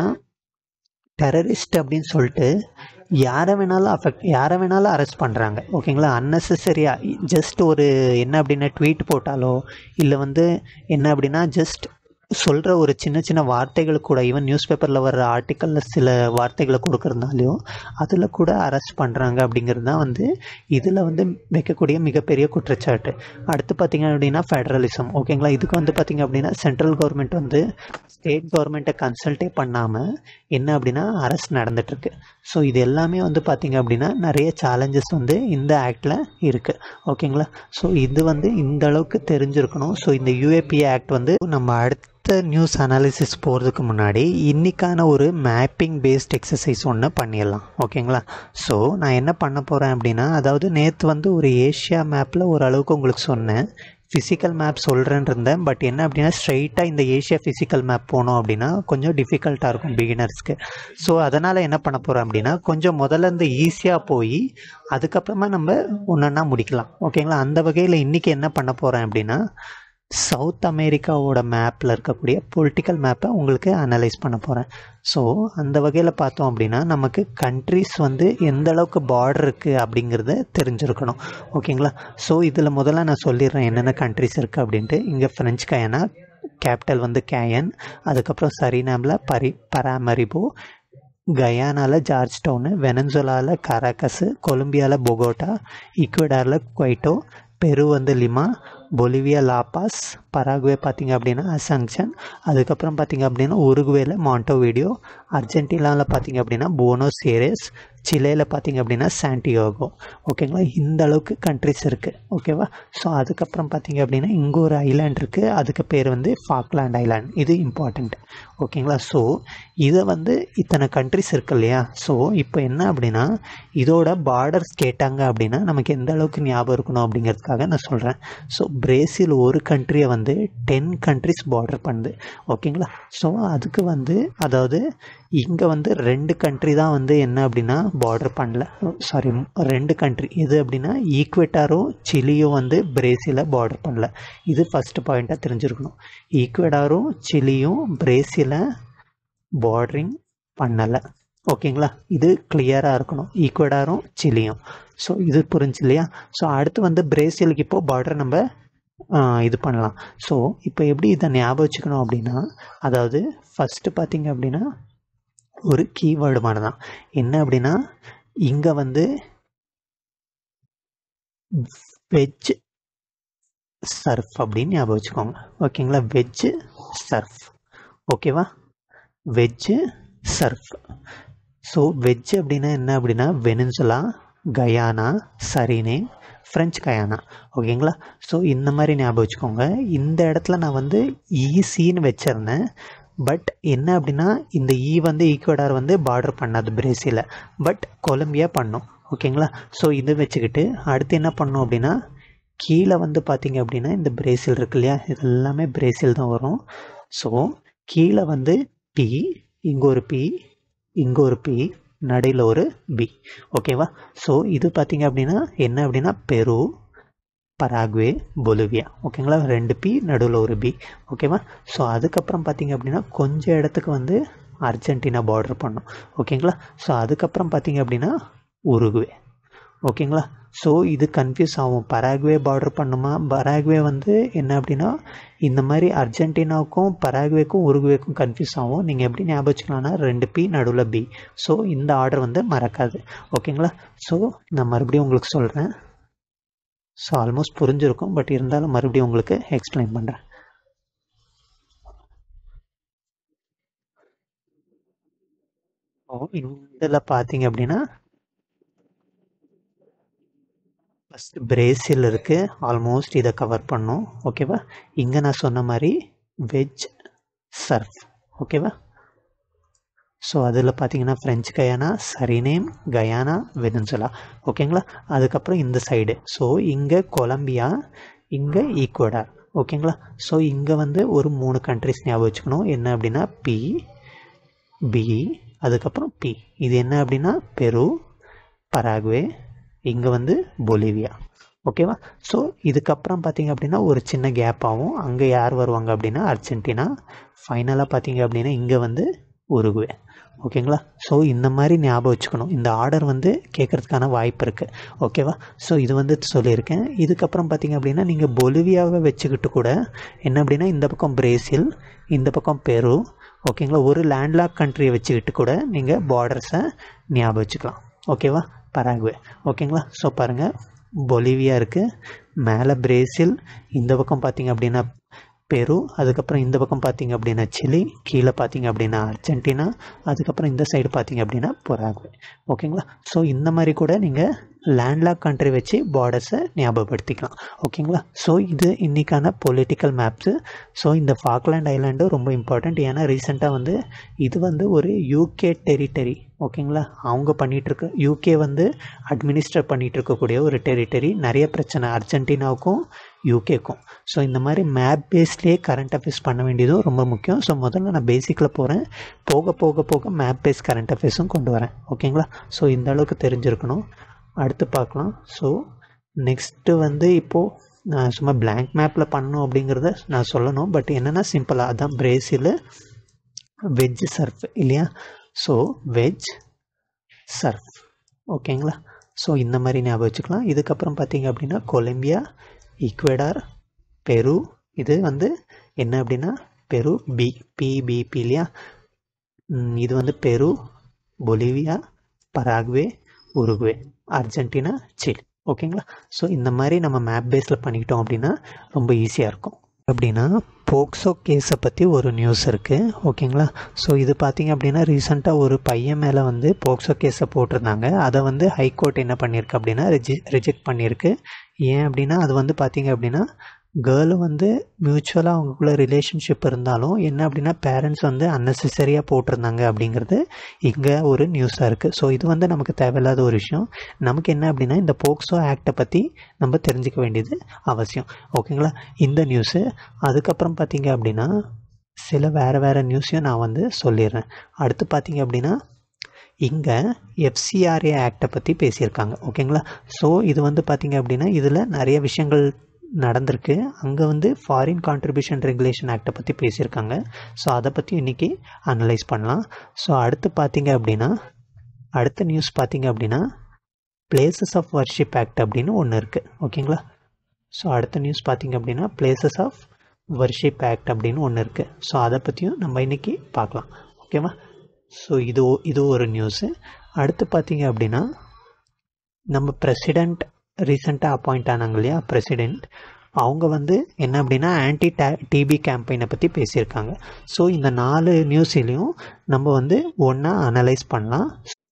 டெரரிஸ்ட் அப்படின்னு சொல்லிட்டு யாரை வேணாலும் அஃபெக்ட் யாரை வேணாலும் அரெஸ்ட் பண்ணுறாங்க ஓகேங்களா அன்னெசரியாக ஜஸ்ட் ஒரு என்ன அப்படின்னா ட்வீட் போட்டாலோ இல்லை வந்து என்ன அப்படின்னா ஜஸ்ட் சொல்கிற ஒரு சின்ன சின்ன வார்த்தைகள் கூட ஈவன் நியூஸ் பேப்பரில் வர்ற ஆர்டிக்கலில் சில வார்த்தைகளை கொடுக்குறதுனாலையும் அதில் கூட அரெஸ்ட் பண்ணுறாங்க அப்படிங்கிறது தான் வந்து இதில் வந்து வைக்கக்கூடிய மிகப்பெரிய குற்றச்சாட்டு அடுத்து பார்த்திங்க அப்படின்னா ஃபெடரலிசம் ஓகேங்களா இதுக்கு வந்து பார்த்திங்க அப்படின்னா சென்ட்ரல் கவர்மெண்ட் வந்து ஸ்டேட் கவர்மெண்ட்டை கன்சல்ட்டே பண்ணாமல் என்ன அப்படின்னா அரெஸ்ட் நடந்துகிட்ருக்கு ஸோ இது எல்லாமே வந்து பார்த்திங்க அப்படின்னா நிறைய சேலஞ்சஸ் வந்து இந்த ஆக்டில் இருக்குது ஓகேங்களா ஸோ இது வந்து இந்த அளவுக்கு தெரிஞ்சிருக்கணும் ஸோ இந்த யூஏபிஏ ஆக்ட் வந்து நம்ம அடுத்த நியூஸ் அனாலிசிஸ் போகிறதுக்கு முன்னாடி இன்றைக்கான ஒரு மேப்பிங் பேஸ்ட் எக்ஸசைஸ் ஒன்று பண்ணிடலாம் ஓகேங்களா ஸோ நான் என்ன பண்ண போகிறேன் அப்படின்னா அதாவது நேற்று வந்து ஒரு ஏஷியா மேப்பில் ஓரளவுக்கு உங்களுக்கு சொன்னேன் ஃபிசிக்கல் மேப் சொல்கிறேன்னு இருந்தேன் பட் என்ன அப்படின்னா ஸ்ட்ரைட்டாக இந்த ஏஷியா ஃபிசிக்கல் மேப் போனோம் அப்படின்னா கொஞ்சம் டிஃபிகல்ட்டாக இருக்கும் பிகினர்ஸ்க்கு ஸோ அதனால் என்ன பண்ண போகிறோம் அப்படின்னா கொஞ்சம் முதல்ல இருந்து ஈஸியாக போய் அதுக்கப்புறமா நம்ம ஒன்றா முடிக்கலாம் ஓகேங்களா அந்த வகையில் இன்றைக்கி என்ன பண்ண போகிறேன் அப்படின்னா சவுத் அமெரிக்காவோட மேப்பில் இருக்கக்கூடிய பொலிட்டிக்கல் மேப்பை உங்களுக்கு அனலைஸ் பண்ண போகிறேன் ஸோ அந்த வகையில் பார்த்தோம் அப்படின்னா நமக்கு கண்ட்ரிஸ் வந்து எந்த அளவுக்கு பார்டர் இருக்குது அப்படிங்கிறத தெரிஞ்சிருக்கணும் ஓகேங்களா ஸோ இதில் முதல்ல நான் சொல்லிடுறேன் என்னென்ன கண்ட்ரிஸ் இருக்குது அப்படின்ட்டு இங்கே ஃப்ரெஞ்ச் கயனா கேபிட்டல் வந்து கேயன் அதுக்கப்புறம் சரினாமில் பரி பராமரிபோ கயானாவில் ஜார்ஜ் டவுனு வெனன்சுலாவில் கராக்கஸு கொலம்பியாவில் பொகோட்டா ஈக்குவடாரில் குவைட்டோ பெரு வந்து லிமா பொலிவியா லாபாஸ் பராகுவே பார்த்திங்க அப்படின்னா அசங்ஷன் அதுக்கப்புறம் பார்த்திங்க அப்படின்னா உருகுவேல மாண்டோ வீடியோ அர்ஜென்டினாவில் பார்த்திங்க அப்படின்னா போனோஸ் ஏரேஸ் சிலேயில் பார்த்திங்க அப்படின்னா சாண்டியோகோ ஓகேங்களா இந்த அளவுக்கு கண்ட்ரிஸ் இருக்குது ஓகேவா ஸோ அதுக்கப்புறம் பார்த்திங்க அப்படின்னா இங்கே ஒரு ஐலாண்ட் இருக்குது அதுக்கு பேர் வந்து ஃபாக்லாண்ட் ஐலாண்ட் இது இம்பார்ட்டண்ட் ஓகேங்களா ஸோ இதை வந்து இத்தனை கண்ட்ரிஸ் இருக்கு இல்லையா ஸோ இப்போ என்ன அப்படின்னா இதோட பார்டர்ஸ் கேட்டாங்க அப்படின்னா நமக்கு எந்த அளவுக்கு ஞாபகம் இருக்கணும் அப்படிங்கிறதுக்காக நான் சொல்கிறேன் ஸோ பிரேசில் ஒரு கண்ட்ரியை வந்து டென் கண்ட்ரிஸ் பார்டர் பண்ணுது ஓகேங்களா ஸோ அதுக்கு வந்து அதாவது இங்கே வந்து ரெண்டு கண்ட்ரி தான் வந்து என்ன அப்படின்னா பார்டர் பண்ணல சாரி ரெண்டு கண்ட்ரி எது அப்படின்னா ஈக்வெட்டாரும் சிலியும் வந்து பிரேசிலை பார்டர் பண்ணல இது ஃபஸ்ட்டு பாயிண்ட்டாக தெரிஞ்சிருக்கணும் ஈக்வெடாரும் சிலியும் பிரேசிலை பார்டரிங் பண்ணலை ஓகேங்களா இது கிளியராக இருக்கணும் ஈக்வடாரும் சிலியும் ஸோ இது புரிஞ்சு இல்லையா ஸோ அடுத்து வந்து பிரேசிலுக்கு இப்போது பார்டர் நம்ம இது பண்ணலாம் ஸோ இப்போ எப்படி இதை ஞாபகம் வச்சுக்கணும் அப்படின்னா அதாவது ஃபஸ்ட்டு பார்த்தீங்க அப்படின்னா ஒரு கீவேர்டு மாதிரி தான் என்ன அப்படின்னா இங்கே வந்து வெஜ் சர்ஃப் அப்படின்னு ஞாபகம் வச்சுக்கோங்க ஓகேங்களா வெஜ்ஜு சர்ஃப் ஓகேவா வெஜ்ஜு சர்ஃப் ஸோ வெஜ் அப்படின்னா என்ன அப்படின்னா Venezuela Guyana Suriname French Guiana ஓகேங்களா ஸோ இந்த மாதிரி ஞாபகம் வச்சுக்கோங்க இந்த இடத்துல நான் வந்து ஈஸின்னு வச்சுருந்தேன் பட் என்ன அப்படின்னா இந்த ஈ வந்து ஈக்குவடார் வந்து பார்டர் பண்ணாது பிரேசிலில் பட் கொலம்பியா பண்ணும் ஓகேங்களா ஸோ இது வச்சுக்கிட்டு அடுத்து என்ன பண்ணும் அப்படின்னா கீழே வந்து பார்த்தீங்க அப்படின்னா இந்த பிரேசில் இருக்கு இல்லையா இது எல்லாமே பிரேசில் தான் வரும் ஸோ கீழே வந்து பி இங்கே ஒரு பி இங்கே ஒரு பி நடையில் ஒரு பி ஓகேவா ஸோ இது பார்த்தீங்க அப்படின்னா என்ன அப்படின்னா பெரு பராகுவே பொலிவியா ஓகேங்களா ரெண்டு பி நடுவில் ஒரு பி ஓகேவா ஸோ அதுக்கப்புறம் பார்த்தீங்க அப்படின்னா கொஞ்சம் இடத்துக்கு வந்து அர்ஜென்டினா பார்டர் பண்ணும் ஓகேங்களா ஸோ அதுக்கப்புறம் பார்த்தீங்க அப்படின்னா உருகுவே ஓகேங்களா ஸோ இது கன்ஃபியூஸ் ஆகும் பராகுவே பார்டர் பண்ணுமா பராகுவே வந்து என்ன அப்படின்னா இந்த மாதிரி அர்ஜென்டினாவுக்கும் பராகுவேக்கும் உருகுவேக்கும் கன்ஃபியூஸ் ஆகும் நீங்கள் எப்படி ஞாபகம் வச்சுக்கலாம்னா ரெண்டு பி நடுவில் பி ஸோ இந்த ஆர்டர் வந்து மறக்காது ஓகேங்களா ஸோ நான் மறுபடியும் உங்களுக்கு சொல்கிறேன் ஸோ ஆல்மோஸ்ட் புரிஞ்சிருக்கும் பட் இருந்தாலும் மறுபடியும் உங்களுக்கு எக்ஸ்பிளைன் பண்ணுறேன் இதில் பார்த்தீங்க அப்படின்னா ஃபஸ்ட்டு பிரேசில் இருக்குது ஆல்மோஸ்ட் இதை கவர் பண்ணும் ஓகேவா இங்கே நான் சொன்ன மாதிரி வெஜ் சர்ஃப் ஓகேவா ஸோ அதில் பார்த்தீங்கன்னா French Guiana Suriname Guyana Venezuela ஓகேங்களா அதுக்கப்புறம் இந்த சைடு ஸோ இங்கே கொலம்பியா இங்கே ஈக்குவடார் ஓகேங்களா ஸோ இங்கே வந்து ஒரு மூணு கண்ட்ரிஸ் ஞாபகம் வச்சுக்கணும் என்ன அப்படின்னா பி பி அதுக்கப்புறம் பி இது என்ன அப்படின்னா பெரு பராகுவே இங்கே வந்து பொலிவியா ஓகேவா ஸோ இதுக்கப்புறம் பார்த்தீங்க அப்படின்னா ஒரு சின்ன கேப் ஆகும் அங்கே யார் வருவாங்க அப்படின்னா அர்ஜென்டினா ஃபைனலாக பார்த்தீங்க அப்படின்னா இங்கே வந்து உருகுவே ஓகேங்களா ஸோ இந்த மாதிரி ஞாபகம் வச்சுக்கணும் இந்த ஆர்டர் வந்து கேட்குறதுக்கான வாய்ப்பு இருக்குது ஓகேவா ஸோ இது வந்து சொல்லியிருக்கேன் இதுக்கப்புறம் பார்த்தீங்க அப்படின்னா நீங்கள் பொலிவியாவை வச்சுக்கிட்டு கூட என்ன அப்படின்னா இந்த பக்கம் பிரேசில் இந்த பக்கம் பெரு ஓகேங்களா ஒரு லேண்ட்லாக் கண்ட்ரியை வச்சுக்கிட்டு கூட நீங்கள் பார்டர்ஸை ஞாபகம் வச்சுக்கலாம் ஓகேவா பராகுவே ஓகேங்களா ஸோ பாருங்கள் பொலிவியா இருக்குது மேலே பிரேசில் இந்த பக்கம் பார்த்தீங்க அப்படின்னா பெரு அதுக்கப்புறம் இந்த பக்கம் பார்த்தீங்க அப்படின்னா சிலி கீழே பார்த்தீங்க அப்படின்னா அர்ஜென்டினா அதுக்கப்புறம் இந்த சைடு பார்த்தீங்க அப்படின்னா பொராகுவே ஓகேங்களா ஸோ இந்த மாதிரி கூட நீங்கள் லேண்ட்லாக் கண்ட்ரி வச்சு பார்டர்ஸை ஞாபகப்படுத்திக்கலாம் ஓகேங்களா ஸோ இது இன்றைக்கான பொலிட்டிக்கல் மேப்ஸு ஸோ இந்த ஃபாக்லேண்ட் ஐலாண்டும் ரொம்ப இம்பார்ட்டண்ட் ஏன்னா ரீசெண்டாக வந்து இது வந்து ஒரு யூகே டெரிட்டரி ஓகேங்களா அவங்க பண்ணிகிட்ருக்க யூகே வந்து அட்மினிஸ்டர் பண்ணிகிட்டு இருக்கக்கூடிய ஒரு டெரிட்டரி நிறைய பிரச்சனை அர்ஜென்டினாவுக்கும் யூகேக்கும் ஸோ இந்த மாதிரி மேப் பேஸ்லேயே கரண்ட் அஃபேர்ஸ் பண்ண வேண்டியதும் ரொம்ப முக்கியம் ஸோ முதல்ல நான் பேசிக்கில் போகிறேன் போக போக போக மேப் பேஸ் கரண்ட் அஃபேர்ஸும் கொண்டு வரேன் ஓகேங்களா ஸோ இந்த அளவுக்கு தெரிஞ்சிருக்கணும் அடுத்து பார்க்கலாம் ஸோ நெக்ஸ்ட்டு வந்து இப்போது நான் சும்மா blank மேப்பில் பண்ணணும் அப்படிங்கிறத நான் சொல்லணும் பட் என்னென்னா சிம்பிளாக அதான் பிரேசில் வெஜ் சர்ஃப் இல்லையா ஸோ வெஜ் சர்ஃப் ஓகேங்களா ஸோ இந்த மாதிரி ஞாபகம் வச்சுக்கலாம் இதுக்கப்புறம் பார்த்தீங்க அப்படின்னா கொலம்பியா ஈக்வெடார் பெரு இது வந்து என்ன அப்படின்னா பெரு பி பிபிபி இல்லையா ம், இது வந்து Peru Bolivia Paraguay Uruguay Argentina Chile ஓகேங்களா ஸோ இந்த மாதிரி நம்ம மேப் பேஸில் பண்ணிக்கிட்டோம் அப்படின்னா ரொம்ப ஈஸியாக இருக்கும் அப்படின்னா போக்சோ கேஸை பற்றி ஒரு நியூஸ் இருக்குது ஓகேங்களா ஸோ இது பார்த்தீங்க அப்படின்னா ரீசெண்டாக ஒரு பையன் மேலே வந்து போக்சோ கேஸை போட்டிருந்தாங்க அதை வந்து ஹைகோர்ட் என்ன பண்ணியிருக்கு அப்படின்னா ரிஜி ரிஜெக்ட் பண்ணியிருக்கு ஏன் அப்படின்னா அது வந்து பார்த்தீங்க அப்படின்னா கேர்ளு வந்து மியூச்சுவலாக அவங்களுக்குள்ள ரிலேஷன்ஷிப் இருந்தாலும் என்ன அப்படின்னா பேரண்ட்ஸ் வந்து அன்னெசரியாக போட்டிருந்தாங்க அப்படிங்கிறது இங்கே ஒரு நியூஸாக இருக்குது ஸோ இது வந்து நமக்கு தேவையில்லாத ஒரு விஷயம் நமக்கு என்ன அப்படின்னா இந்த போக்சோ ஆக்டை பற்றி நம்ம தெரிஞ்சுக்க வேண்டியது அவசியம் ஓகேங்களா இந்த நியூஸு அதுக்கப்புறம் பார்த்தீங்க அப்படின்னா சில வேறு வேறு நியூஸையும் நான் வந்து சொல்லிடுறேன் அடுத்து பார்த்தீங்க அப்படின்னா இங்கே எஃப்சிஆர்ஏ ஆக்டை பற்றி பேசியிருக்காங்க ஓகேங்களா ஸோ இது வந்து பார்த்தீங்க அப்படின்னா இதில் நிறைய விஷயங்கள் நடந்திருக்கு அங்கே வந்து ஃபாரின் கான்ட்ரிபியூஷன் ரெகுலேஷன் ஆக்டை பற்றி பேசியிருக்காங்க ஸோ அதை பற்றி இன்றைக்கி அனலைஸ் பண்ணலாம் ஸோ அடுத்து பார்த்தீங்க அப்படின்னா அடுத்த நியூஸ் பார்த்தீங்க அப்படின்னா பிளேசஸ் ஆஃப் வர்ஷிப் ஆக்ட் அப்படின்னு ஒன்று இருக்குது ஓகேங்களா ஸோ அடுத்த நியூஸ் பார்த்தீங்க அப்படின்னா பிளேசஸ் ஆஃப் வர்ஷிப் ஆக்ட் அப்படின்னு ஒன்று இருக்குது ஸோ அதை பற்றியும் நம்ம இன்றைக்கி பார்க்கலாம் ஓகேவா ஸோ இது ஒ- இது ஒரு நியூஸு அடுத்து பார்த்தீங்க அப்படின்னா நம்ம பிரசிடெண்ட் ரீசெண்டாக அப்பாயிண்ட் ஆனாங்க இல்லையா பிரசிடெண்ட் அவங்க வந்து என்ன அப்படின்னா ஆன்டி டிபி கேம்பெயினை பற்றி பேசியிருக்காங்க ஸோ இந்த நாலு நியூஸ்லையும் நம்ம வந்து ஒன்றா அனலைஸ் பண்ணலாம்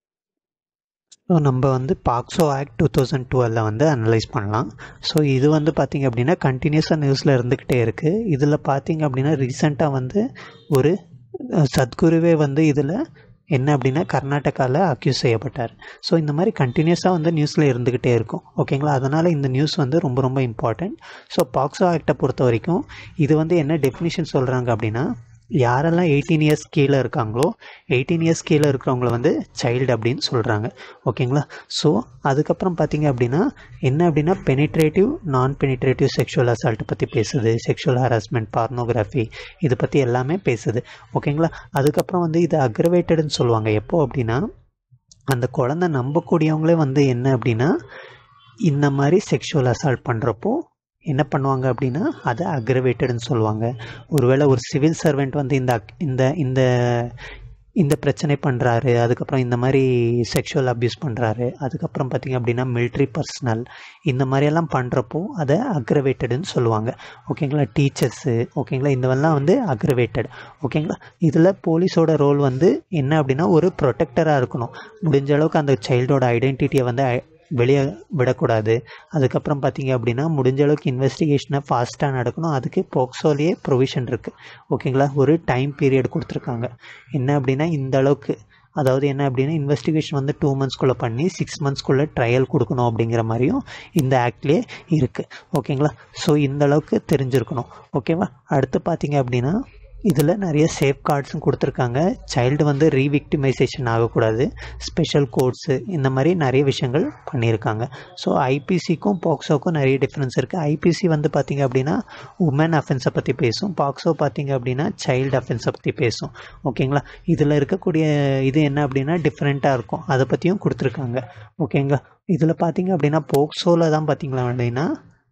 ஸோ நம்ம வந்து பாக்ஸோ ஆக்ட் டூ தௌசண்ட் டுவெலில் வந்து அனலைஸ் பண்ணலாம் ஸோ இது வந்து பார்த்திங்க அப்படின்னா கண்டினியூஸாக நியூஸில் இருந்துக்கிட்டே இருக்குது இதில் பார்த்தீங்க அப்படின்னா ரீசெண்டாக வந்து ஒரு அஹ், சத்குருவே வந்து இதில் என்ன அப்படின்னா கர்நாடகாவில் அக்யூஸ் செய்யப்பட்டார் ஸோ இந்த மாதிரி கண்டினியூஸாக வந்து நியூஸில் இருந்துக்கிட்டே இருக்கும் ஓகேங்களா அதனால் இந்த நியூஸ் வந்து ரொம்ப ரொம்ப இம்பார்ட்டண்ட் ஸோ பாக்ஸோ ஆக்டை பொறுத்த வரைக்கும் இது வந்து என்ன டெஃபினிஷன் சொல்கிறாங்க அப்படின்னா யாரெல்லாம் எயிட்டீன் இயர்ஸ் கீழே இருக்காங்களோ எயிட்டீன் இயர்ஸ் கீழே இருக்கிறவங்கள வந்து சைல்டு அப்படின்னு சொல்கிறாங்க ஓகேங்களா ஸோ அதுக்கப்புறம் பார்த்தீங்க அப்படின்னா என்ன அப்படின்னா பெனிட்ரேட்டிவ் நான் பெனிட்ரேட்டிவ் செக்ஷுவல் அசால்ட்டை பற்றி பேசுது செக்ஷுவல் ஹராஸ்மெண்ட் பார்னோகிராஃபி இது பற்றி எல்லாமே பேசுது ஓகேங்களா அதுக்கப்புறம் வந்து இது அக்ரவேட்டட்னு சொல்லுவாங்க எப்போ அப்படின்னா அந்த குழந்தை நம்பக்கூடியவங்களே வந்து என்ன அப்படின்னா இந்த மாதிரி செக்ஷுவல் அசால்ட் பண்ணுறப்போ என்ன பண்ணுவாங்க அப்படின்னா அதை அக்ரவேட்டட்னு சொல்லுவாங்க ஒருவேளை ஒரு சிவில் சர்வெண்ட் வந்து இந்த அக்- இந்த இந்த இந்த பிரச்சனை பண்ணுறாரு அதுக்கப்புறம் இந்த மாதிரி செக்ஷுவல் அப்யூஸ் பண்ணுறாரு அதுக்கப்புறம் பார்த்தீங்க அப்படின்னா military பர்சனல் இந்த மாதிரியெல்லாம் பண்ணுறப்போ அதை அக்ரவேட்டடுன்னு சொல்லுவாங்க ஓகேங்களா டீச்சர்ஸு ஓகேங்களா இதெல்லாம் வந்து அக்ரவேட்டட் ஓகேங்களா இதில் போலீஸோட ரோல் வந்து என்ன அப்படின்னா ஒரு ப்ரொடெக்டராக இருக்கணும் முடிஞ்ச அளவுக்கு அந்த சைல்டோட ஐடென்டிட்டியை வந்து ஐ- வெளியே விடக்கூடாது அதுக்கப்புறம் பார்த்தீங்க அப்படின்னா முடிஞ்ச அளவுக்கு இன்வெஸ்டிகேஷனை ஃபாஸ்ட்டாக நடக்கணும் அதுக்கு போக்சோலேயே ப்ரொவிஷன் இருக்குது ஓகேங்களா ஒரு டைம் பீரியட் கொடுத்துருக்காங்க என்ன அப்படின்னா இந்த அளவுக்கு அதாவது என்ன அப்படின்னா இன்வெஸ்டிகேஷன் வந்து டூ மந்த்ஸ்க்குள்ளே பண்ணி சிக்ஸ் மந்த்ஸ்க்குள்ளே ட்ரையல் கொடுக்கணும் அப்படிங்கிற மாதிரியும் இந்த ஆக்ட்லேயே இருக்குது ஓகேங்களா ஸோ இந்த அளவுக்கு தெரிஞ்சிருக்கணும் ஓகேவா அடுத்து பார்த்தீங்க அப்படின்னா இதில் நிறைய சேஃப் கார்ட்ஸும் கொடுத்துருக்காங்க சைல்டு வந்து ரீவிக்டிமைசேஷன் ஆகக்கூடாது ஸ்பெஷல் கோட்ஸு இந்த மாதிரி நிறைய விஷயங்கள் பண்ணியிருக்காங்க ஸோ ஐபிசிக்கும் பாக்ஸோக்கும் நிறைய டிஃப்ரென்ஸ் இருக்குது ஐபிசி வந்து பார்த்திங்க அப்படின்னா உமன் அஃபென்ஸை பற்றி பேசும் பாக்ஸோ பார்த்திங்க அப்படின்னா சைல்டு அஃபென்ஸை பற்றி பேசும் ஓகேங்களா இதில் இருக்கக்கூடிய இது என்ன அப்படின்னா டிஃப்ரெண்ட்டாக இருக்கும் அதை பற்றியும் கொடுத்துருக்காங்க ஓகேங்களா இதில் பார்த்தீங்க அப்படின்னா போக்சோவில் தான் பார்த்தீங்களா அப்படின்னா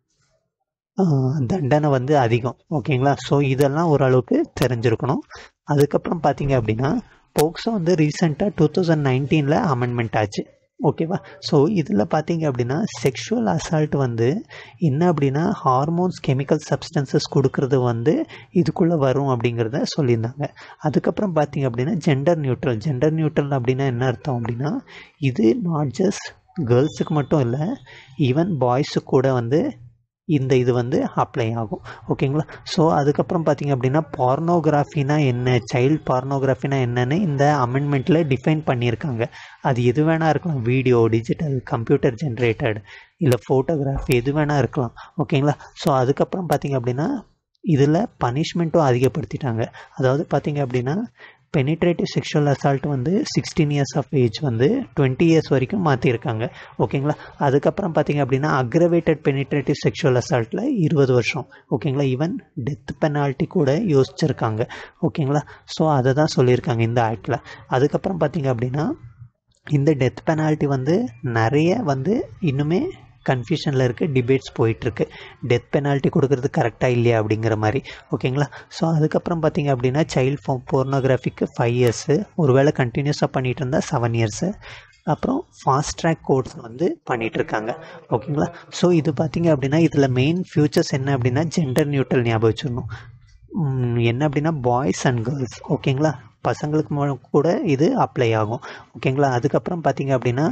தண்டனை வந்து அதிகம் ஓகேங்களா ஸோ இதெல்லாம் ஓரளவுக்கு தெரிஞ்சிருக்கணும் அதுக்கப்புறம் பார்த்தீங்க அப்படின்னா போக்சோ வந்து ரீசெண்டாக டூ தௌசண்ட் நைன்டீனில் அமெண்ட்மெண்ட் ஆச்சு ஓகேவா ஸோ இதில் பார்த்தீங்க அப்படின்னா செக்ஷுவல் அசால்ட் வந்து என்ன அப்படின்னா ஹார்மோன்ஸ் கெமிக்கல் சப்ஸ்டன்சஸ் கொடுக்கறது வந்து இதுக்குள்ளே வரும் அப்படிங்கிறத சொல்லியிருந்தாங்க அதுக்கப்புறம் பார்த்தீங்க அப்படின்னா ஜெண்டர் நியூட்ரல் ஜெண்டர் நியூட்ரல் அப்படின்னா என்ன அர்த்தம் அப்படின்னா இது நாட் ஜஸ்ட் கேர்ள்ஸுக்கு மட்டும் இல்லை ஈவன் பாய்ஸுக்கு கூட வந்து இந்த இது வந்து அப்ளை ஆகும் ஓகேங்களா ஸோ அதுக்கப்புறம் பார்த்தீங்க அப்படின்னா பார்னோகிராஃபினா என்ன சைல்டு பார்னோகிராஃபினா என்னன்னு இந்த அமெண்ட்மெண்ட்டில் டிஃபைன் பண்ணியிருக்காங்க அது எது வேணால் இருக்கலாம் வீடியோ டிஜிட்டல் கம்ப்யூட்டர் ஜென்ரேட்டட் இல்லை ஃபோட்டோகிராஃபி எது வேணால் இருக்கலாம் ஓகேங்களா ஸோ அதுக்கப்புறம் பார்த்தீங்க அப்படின்னா இதில் பனிஷ்மெண்ட்டும் அதிகப்படுத்திட்டாங்க அதாவது பார்த்தீங்க அப்படின்னா பெனிட்ரேட்டிவ் செக்ஷுவல் அசால்ட் வந்து சிக்ஸ்டீன் இயர்ஸ் ஆஃப் ஏஜ் வந்து டுவெண்ட்டி இயர்ஸ் வரைக்கும் மாற்றிருக்காங்க ஓகேங்களா அதுக்கப்புறம் பார்த்தீங்க அப்படின்னா அக்ரவேட்டட் பெனிட்ரேட்டிவ் செக்ஷுவல் அசால்ட்டில் இருபது வருஷம் ஓகேங்களா ஈவன் டெத் பெனால்ட்டி கூட யோசிச்சிருக்காங்க ஓகேங்களா ஸோ அதை தான் சொல்லியிருக்காங்க இந்த ஆக்டில் அதுக்கப்புறம் பார்த்தீங்க அப்படின்னா இந்த டெத் பெனால்ட்டி வந்து நிறைய வந்து இன்னுமே கன்ஃபியூஷனில் இருக்குது டிபேட்ஸ் போயிட்டுருக்கு டெத் பெனால்ட்டி கொடுக்கறது கரெக்டாக இல்லையா அப்படிங்கிற மாதிரி ஓகேங்களா ஸோ அதுக்கப்புறம் பார்த்தீங்க அப்படின்னா சைல்ட் ஃபோ போர்னோகிராஃபிக்கு ஃபைவ் இயர்ஸு ஒருவேளை கண்டினியூஸாக பண்ணிகிட்டு இருந்தால் செவன் இயர்ஸு அப்புறம் ஃபாஸ்ட் ட்ராக் கோர்ஸ் வந்து பண்ணிகிட்ருக்காங்க ஓகேங்களா ஸோ இது பார்த்தீங்க அப்படின்னா இதில் மெயின் ஃபியூச்சர்ஸ் என்ன அப்படின்னா ஜெண்டர் நியூட்ரல் ஞாபகம் வச்சிடணும் என்ன அப்படின்னா பாய்ஸ் அண்ட் கேர்ள்ஸ் ஓகேங்களா பசங்களுக்கு கூட இது அப்ளை ஆகும் ஓகேங்களா அதுக்கப்புறம் பார்த்தீங்க அப்படின்னா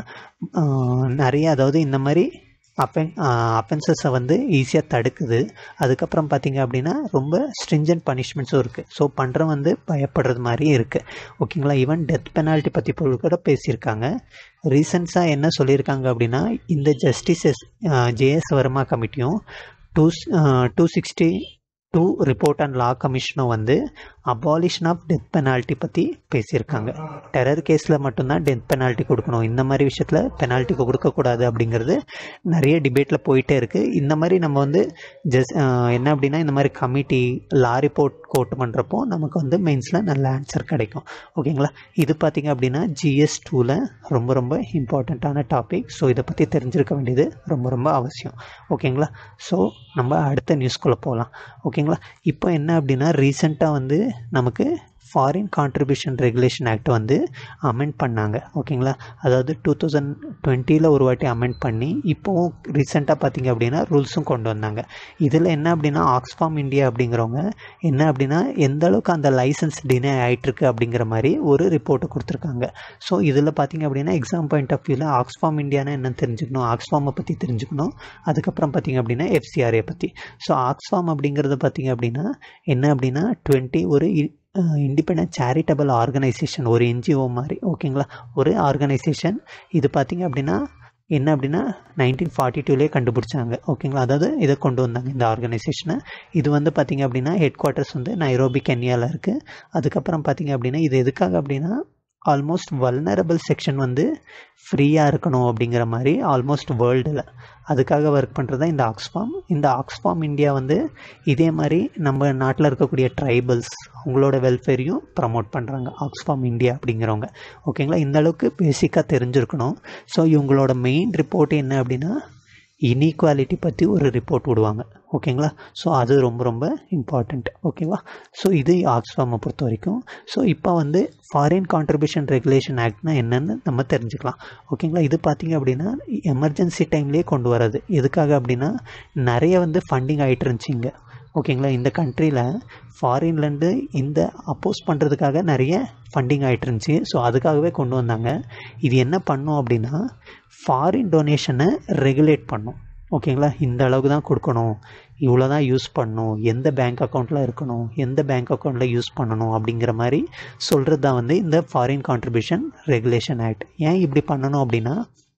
நிறைய அதாவது இந்த மாதிரி அஃபென் அஃபென்சஸை வந்து ஈஸியாக தடுக்குது அதுக்கப்புறம் பார்த்தீங்க அப்படின்னா ரொம்ப ஸ்ட்ரிஞ்சன்ட் பனிஷ்மெண்ட்ஸும் இருக்குது ஸோ பண்ணுற வந்து பயப்படுறது மாதிரியும் இருக்குது ஓகேங்களா ஈவன் டெத் பெனால்ட்டி பற்றி கூட பேசியிருக்காங்க ரீசன்ஸாக என்ன சொல்லியிருக்காங்க அப்படின்னா இந்த ஜஸ்டிஸஸ் ஜேஎஸ் வர்மா கமிட்டியும் two two sixty two report and law கமிஷனும் வந்து அபாலிஷன் ஆஃப் டெத் பெனால்ட்டி பற்றி பேசியிருக்காங்க டெரர் கேஸில் மட்டும்தான் டெத் பெனால்ட்டி கொடுக்கணும் இந்த மாதிரி விஷயத்தில் பெனால்ட்டி கொடுக்கக்கூடாது அப்படிங்கிறது நிறைய டிபேட்டில் போயிட்டே இருக்குது இந்த மாதிரி நம்ம வந்து ஜஸ்ட் என்ன அப்படின்னா இந்த மாதிரி கமிட்டி லா ரிப்போர்ட் கோட் பண்ணுறப்போ நமக்கு வந்து மெயின்ஸில் நல்ல ஆன்சர் கிடைக்கும் ஓகேங்களா இது பார்த்திங்க அப்படின்னா ஜிஎஸ் டூவில் ரொம்ப ரொம்ப இம்பார்ட்டண்ட்டான டாபிக் ஸோ இதை பற்றி தெரிஞ்சிருக்க வேண்டியது ரொம்ப ரொம்ப அவசியம் ஓகேங்களா ஸோ நம்ம அடுத்த நியூஸ்குள்ளே போகலாம் ஓகேங்களா இப்போ என்ன அப்படின்னா ரீசெண்டாக வந்து நமக்கு ஃபாரின் கான்ட்ரிபியூஷன் ரெகுலேஷன் ஆக்ட் வந்து அமெண்ட் பண்ணாங்க ஓகேங்களா அதாவது டூ தௌசண்ட் டுவெண்ட்டியில் ஒரு வாட்டி அமெண்ட் பண்ணி இப்போவும் ரீசெண்டாக பார்த்தீங்க அப்படின்னா ரூல்ஸும் கொண்டு வந்தாங்க இதில் என்ன அப்படின்னா ஆக்ஸ்ஃபார்ம் இந்தியா அப்படிங்கிறவங்க என்ன அப்படின்னா எந்த அளவுக்கு அந்த லைசன்ஸ் டினே ஆகிட்டுருக்கு அப்படிங்கிற மாதிரி ஒரு ரிப்போர்ட்டை கொடுத்துருக்காங்க ஸோ இதில் பார்த்தீங்க அப்படின்னா எக்ஸாம் பாயிண்ட் ஆஃப் வியூவில் ஆக்ஸ்ஃபார்ம் இந்தியானா என்னன்னு தெரிஞ்சுக்கணும் ஆக்ஸ்ஃபார்மை பற்றி தெரிஞ்சுக்கணும் அதுக்கப்புறம் பார்த்தீங்க அப்படின்னா எஃப்சிஆர்ஏ பற்றி ஸோ ஆக்ஸ்ஃபார்ம் அப்படிங்கிறது பார்த்தீங்க அப்படின்னா என்ன அப்படின்னா டுவெண்ட்டி ஒரு இண்டிபெண்ட் சேரிட்டபிள் ஆர்கனைசேஷன் ஒரு என்ஜிஓ மாதிரி ஓகேங்களா ஒரு ஆர்கனைசேஷன் இது பார்த்திங்க அப்படின்னா என்ன அப்படின்னா நைன்டீன் ஃபார்ட்டி டூலேயே கண்டுபிடிச்சாங்க ஓகேங்களா அதாவது இதை கொண்டு வந்தாங்க இந்த ஆர்கனைசேஷனை இது வந்து பார்த்திங்க அப்படின்னா ஹெட் குவார்ட்டர்ஸ் வந்து நைரோபி கென்யாவில் இருக்குது அதுக்கப்புறம் பார்த்திங்க அப்படின்னா இது எதுக்காக அப்படின்னா ஆல்மோஸ்ட் வல்னரபிள் செக்ஷன் வந்து ஃப்ரீயாக இருக்கணும் அப்படிங்கிற மாதிரி ஆல்மோஸ்ட் வேர்ல்டில் அதுக்காக ஒர்க் பண்ணுறது தான் இந்த ஆக்ஸ்ஃபார்ம் இந்த ஆக்ஸ்ஃபார்ம் இந்தியா வந்து இதே மாதிரி நம்ம நாட்டில் இருக்கக்கூடிய ட்ரைபல்ஸ் அவங்களோட வெல்ஃபேரையும் ப்ரமோட் பண்ணுறாங்க ஆக்ஸ்ஃபார்ம் இந்தியா அப்படிங்கிறவங்க ஓகேங்களா இந்த அளவுக்கு பேசிக்காக தெரிஞ்சிருக்கணும் ஸோ இவங்களோட மெயின் ரிப்போர்ட் என்ன அப்படின்னா இனீக்வாலிட்டி பற்றி ஒரு ரிப்போர்ட் விடுவாங்க ஓகேங்களா ஸோ அது ரொம்ப ரொம்ப இம்பார்ட்டண்ட் ஓகேவா ஸோ இது ஆக்ஸ்ஃபார்மை பொறுத்த வரைக்கும் ஸோ இப்போ வந்து ஃபாரின் கான்ட்ரிபியூஷன் ரெகுலேஷன் ஆக்ட்னா என்னென்னு நம்ம தெரிஞ்சுக்கலாம் ஓகேங்களா இது பார்த்திங்க அப்படின்னா எமர்ஜென்சி டைம்லேயே கொண்டு வர்றது எதுக்காக அப்படின்னா நிறைய வந்து ஃபண்டிங் ஆகிட்டு இருந்துச்சிங்க ஓகேங்களா இந்த கண்ட்ரியில் ஃபாரின்லேருந்து இந்த அப்போஸ் பண்ணுறதுக்காக நிறைய ஃபண்டிங் ஆகிட்டு இருந்துச்சு ஸோ அதுக்காகவே கொண்டு வந்தாங்க இது என்ன பண்ணும் அப்படின்னா ஃபாரின் டொனேஷனை ரெகுலேட் பண்ணும் ஓகேங்களா இந்த அளவுக்கு தான் கொடுக்கணும் இவ்வளோ தான் யூஸ் பண்ணணும் எந்த பேங்க் அக்கௌண்ட்டில் இருக்கணும் எந்த பேங்க் அக்கௌண்ட்டில் யூஸ் பண்ணணும் அப்படிங்கிற மாதிரி சொல்கிறது தான் வந்து இந்த ஃபாரின் கான்ட்ரிபியூஷன் ரெகுலேஷன் ஆக்ட் ஏன் இப்படி பண்ணணும் அப்படின்னா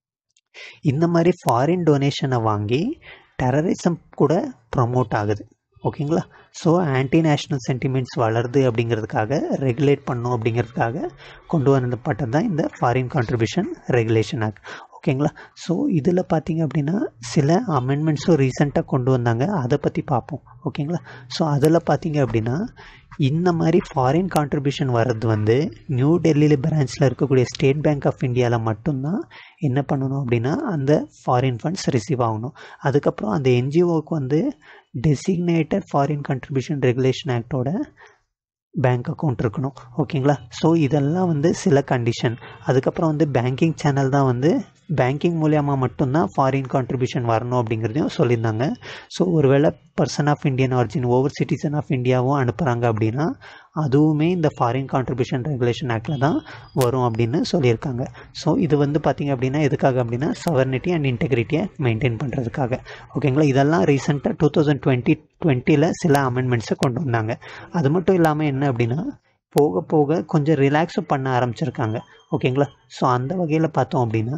இந்த மாதிரி ஃபாரின் டொனேஷனை வாங்கி டெரரிசம் கூட ப்ரமோட் ஆகுது ஓகேங்களா ஸோ ஆன்டி நேஷ்னல் சென்டிமெண்ட்ஸ் வளருது அப்படிங்கிறதுக்காக ரெகுலேட் பண்ணும் அப்படிங்கிறதுக்காக கொண்டு வரப்பட்டது தான் இந்த ஃபாரின் கான்ட்ரிபியூஷன் ரெகுலேஷன் ஆக்ட் ஓகேங்களா ஸோ இதில் பார்த்தீங்க அப்படின்னா சில அமெண்ட்மெண்ட்ஸும் ரீசெண்டாக கொண்டு வந்தாங்க அதை பற்றி பார்ப்போம் ஓகேங்களா ஸோ அதில் பார்த்தீங்க அப்படின்னா இந்த மாதிரி ஃபாரின் கான்ட்ரிபியூஷன் வர்றது வந்து நியூ டெல்லியில் பிரான்ச்சில் இருக்கக்கூடிய ஸ்டேட் பேங்க் ஆஃப் இந்தியாவில் மட்டும்தான் என்ன பண்ணணும் அப்படின்னா அந்த ஃபாரின் ஃபண்ட்ஸ் ரிசீவ் ஆகணும் அதுக்கப்புறம் அந்த என்ஜிஓக்கு வந்து டெசிக்னேட்டட் ஃபாரின் கான்ட்ரிபியூஷன் ரெகுலேஷன் ஆக்டோட பேங்க் அக்கௌண்ட் இருக்கணும் ஓகேங்களா ஸோ இதெல்லாம் வந்து சில கண்டிஷன் அதுக்கப்புறம் வந்து பேங்கிங் சேனல் தான் வந்து பேங்கிங் மூலியமாக மட்டும்தான் ஃபாரின் கான்ட்ரிபியூஷன் வரணும் அப்படிங்கிறதையும் சொல்லியிருந்தாங்க ஸோ ஒருவேளை person of Indian origin over citizen of இந்தியாவும் அனுப்புகிறாங்க அப்படின்னா அதுவுமே இந்த ஃபாரின் கான்ட்ரிபியூஷன் ரெகுலேஷன் ஆக்டில் தான் வரும் அப்படின்னு சொல்லியிருக்காங்க ஸோ இது வந்து பார்த்திங்க அப்படின்னா எதுக்காக அப்படின்னா சவர்னிட்டி அண்ட் இன்டெகிரிட்டியை மெயின்டைன் பண்ணுறதுக்காக ஓகேங்களா இதெல்லாம் ரீசெண்டாக டூ தௌசண்ட் டுவெண்ட்டி டுவெண்ட்டியில் சில அமெண்ட்மெண்ட்ஸை கொண்டு வந்தாங்க அது மட்டும் இல்லாமல் என்ன அப்படின்னா போக போக கொஞ்சம் ரிலாக்ஸும் பண்ண ஆரம்பிச்சிருக்காங்க ஓகேங்களா ஸோ அந்த வகையில் பார்த்தோம் அப்படின்னா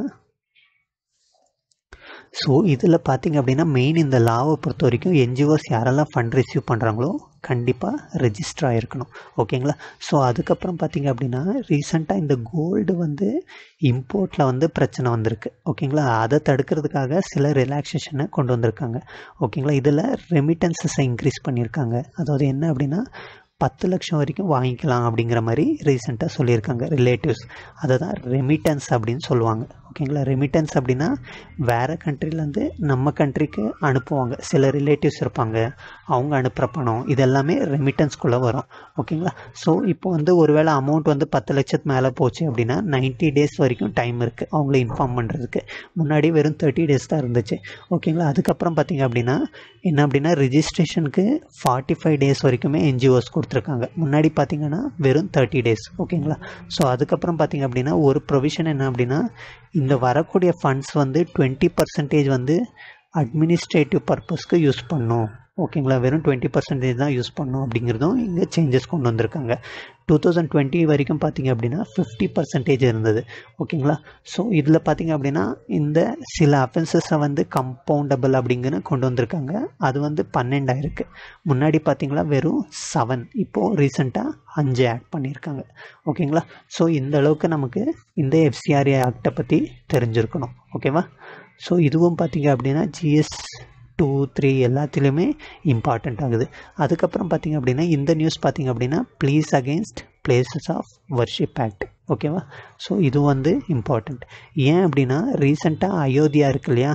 ஸோ இதில் பார்த்தீங்க அப்படின்னா மெயின் இந்த லாவை பொறுத்த வரைக்கும் என்ஜிஓஸ் யாரெல்லாம் ஃபண்ட் ரிசீவ் பண்ணுறாங்களோ கண்டிப்பாக ரெஜிஸ்டர் ஆகிருக்கணும் ஓகேங்களா ஸோ அதுக்கப்புறம் பார்த்தீங்க அப்படின்னா ரீசெண்டாக இந்த கோல்டு வந்து இம்போர்ட்டில் வந்து பிரச்சனை வந்திருக்கு ஓகேங்களா அதை தடுக்கிறதுக்காக சில ரிலாக்ஸேஷனை கொண்டு வந்திருக்காங்க ஓகேங்களா இதில் ரெமிட்டன்சஸை இன்க்ரீஸ் பண்ணியிருக்காங்க அதாவது என்ன அப்படின்னா பத்து லட்சம் வரைக்கும் வாங்கிக்கலாம் அப்படிங்கிற மாதிரி ரீசெண்டாக சொல்லியிருக்காங்க ரிலேட்டிவ்ஸ் அதை தான் ரெமிட்டன்ஸ் அப்படின்னு சொல்லுவாங்க ஓகேங்களா ரெமிட்டன்ஸ் அப்படின்னா வேறு கண்ட்ரிலேருந்து நம்ம கண்ட்ரிக்கு அனுப்புவாங்க சில ரிலேட்டிவ்ஸ் இருப்பாங்க அவங்க அனுப்புகிற பணம் இதெல்லாமே ரெமிட்டன்ஸ்குள்ளே வரும் ஓகேங்களா ஸோ இப்போ வந்து ஒருவேளை அமௌண்ட் வந்து பத்து லட்சத்து மேலே போச்சு அப்படின்னா நைன்ட்டி டேஸ் வரைக்கும் டைம் இருக்குது அவங்கள இன்ஃபார்ம் பண்ணுறதுக்கு முன்னாடி வெறும் தேர்ட்டி டேஸ் தான் இருந்துச்சு ஓகேங்களா அதுக்கப்புறம் பார்த்தீங்க அப்படின்னா என்ன அப்படின்னா ரிஜிஸ்ட்ரேஷனுக்கு ஃபார்ட்டி ஃபைவ் டேஸ் வரைக்குமே என்ஜிஓஸ் கொடுத்துருக்காங்க முன்னாடி பார்த்தீங்கன்னா வெறும் தேர்ட்டி டேஸ் ஓகேங்களா ஸோ அதுக்கப்புறம் பார்த்தீங்க அப்படின்னா ஒரு ப்ரொவிஷன் என்ன அப்படின்னா இந்த வரக்கூடிய ஃபண்ட்ஸ் வந்து டுவெண்ட்டி பர்சன்டேஜ் வந்து அட்மினிஸ்ட்ரேட்டிவ் பர்பஸ்க்கு யூஸ் பண்ணும் ஓகேங்களா வெறும் டுவெண்ட்டி பர்சன்டேஜ் தான் யூஸ் பண்ணும் அப்படிங்கிறதும் இங்கே சேஞ்சஸ் கொண்டு வந்திருக்காங்க டூ தௌசண்ட் டுவெண்ட்டி வரைக்கும் பார்த்தீங்க அப்படின்னா ஃபிஃப்டி பர்சன்டேஜ் இருந்தது ஓகேங்களா ஸோ இதில் பார்த்தீங்க அப்படின்னா இந்த சில அஃபென்சஸை வந்து கம்பவுண்டபிள் அப்படிங்கிற கொண்டு வந்திருக்காங்க அது வந்து பன்னெண்டாயிருக்கு முன்னாடி பார்த்தீங்களா வெறும் செவன் இப்போது ரீசெண்டாக அஞ்சு ஆட் பண்ணியிருக்காங்க ஓகேங்களா ஸோ இந்த அளவுக்கு நமக்கு இந்த எஃப்சிஆர்ஏ ஆக்டை பற்றி தெரிஞ்சிருக்கணும் ஓகேவா ஸோ இதுவும் பார்த்தீங்க அப்படின்னா ஜிஎஸ் டூ த்ரீ எல்லாத்துலேயுமே இம்பார்ட்டண்ட் ஆகுது அதுக்கப்புறம் பார்த்தீங்க அப்படின்னா இந்த நியூஸ் பார்த்தீங்க அப்படின்னா please against places of worship act ஓகேவா ஸோ இது வந்து இம்பார்ட்டண்ட் ஏன் அப்படின்னா ரீசெண்டாக அயோத்தியா இருக்கு இல்லையா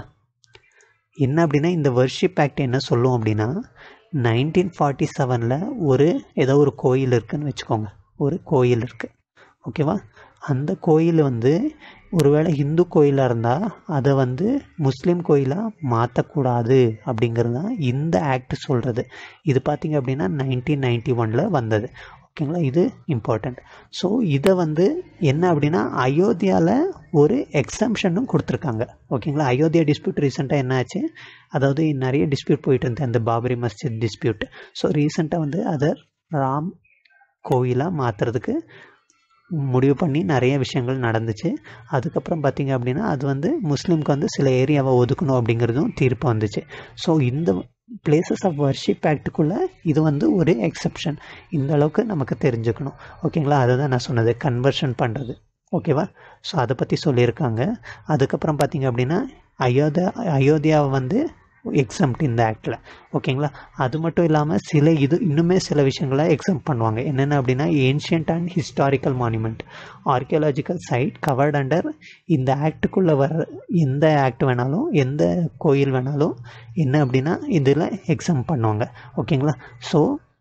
என்ன அப்படின்னா இந்த வர்ஷிப் ஆக்ட் என்ன சொல்லும் அப்படின்னா நைன்டீன் ஃபார்ட்டி செவனில் ஒரு ஏதோ ஒரு கோயில் இருக்குதுன்னு வச்சுக்கோங்க ஒரு கோயில் இருக்குது ஓகேவா அந்த கோயில் வந்து ஒருவேளை இந்து கோயிலாக இருந்தால் அதை வந்து முஸ்லீம் கோயிலாக மாற்றக்கூடாது அப்படிங்கிறது தான் இந்த ஆக்ட் சொல்கிறது இது பார்த்திங்க அப்படின்னா நைன்டீன் நைன்டி ஒனில் வந்தது ஓகேங்களா இது இம்பார்ட்டண்ட் ஸோ இதை வந்து என்ன அப்படின்னா அயோத்தியாவில் ஒரு எக்ஸம்ஷனும் கொடுத்துருக்காங்க ஓகேங்களா அயோத்தியா டிஸ்பியூட் ரீசெண்டாக என்ன ஆச்சு அதாவது நிறைய டிஸ்பியூட் போயிட்டு இருந்தது அந்த பாபரி மஸ்ஜித் டிஸ்பியூட் ஸோ ரீசெண்டாக வந்து அதை ராம் கோயிலாக மாற்றுறதுக்கு முடிவு பண்ணி நிறைய விஷயங்கள் நடந்துச்சு அதுக்கப்புறம் பார்த்திங்க அப்படின்னா அது வந்து முஸ்லீம்க்கு வந்து சில ஏரியாவை ஒதுக்கணும் அப்படிங்கிறதும் தீர்ப்பு வந்துச்சு ஸோ இந்த பிளேசஸ் ஆஃப் வர்ஷிப் ஆக்டுக்குள்ளே இது வந்து ஒரு எக்ஸப்ஷன் இந்த அளவுக்கு நமக்கு தெரிஞ்சுக்கணும் ஓகேங்களா அதை தான் நான் சொன்னது கன்வர்ஷன் பண்ணுறது ஓகேவா ஸோ அதை பற்றி சொல்லியிருக்காங்க அதுக்கப்புறம் பார்த்திங்க அப்படின்னா அயோத்தியா அயோத்தியாவை வந்து எக்ஸம்ட் இந்த ஆக்டில் ஓகேங்களா அது மட்டும் இல்லாமல் சில இது இன்னுமே சில விஷயங்களை எக்ஸம் பண்ணுவாங்க என்னென்ன அப்படின்னா ancient and historical monument archaeological site covered under இந்த ஆக்டுக்குள்ளே வர எந்த ஆக்ட் வேணாலும் எந்த கோயில் வேணாலும் என்ன அப்படின்னா இதில் எக்ஸம் பண்ணுவாங்க ஓகேங்களா ஸோ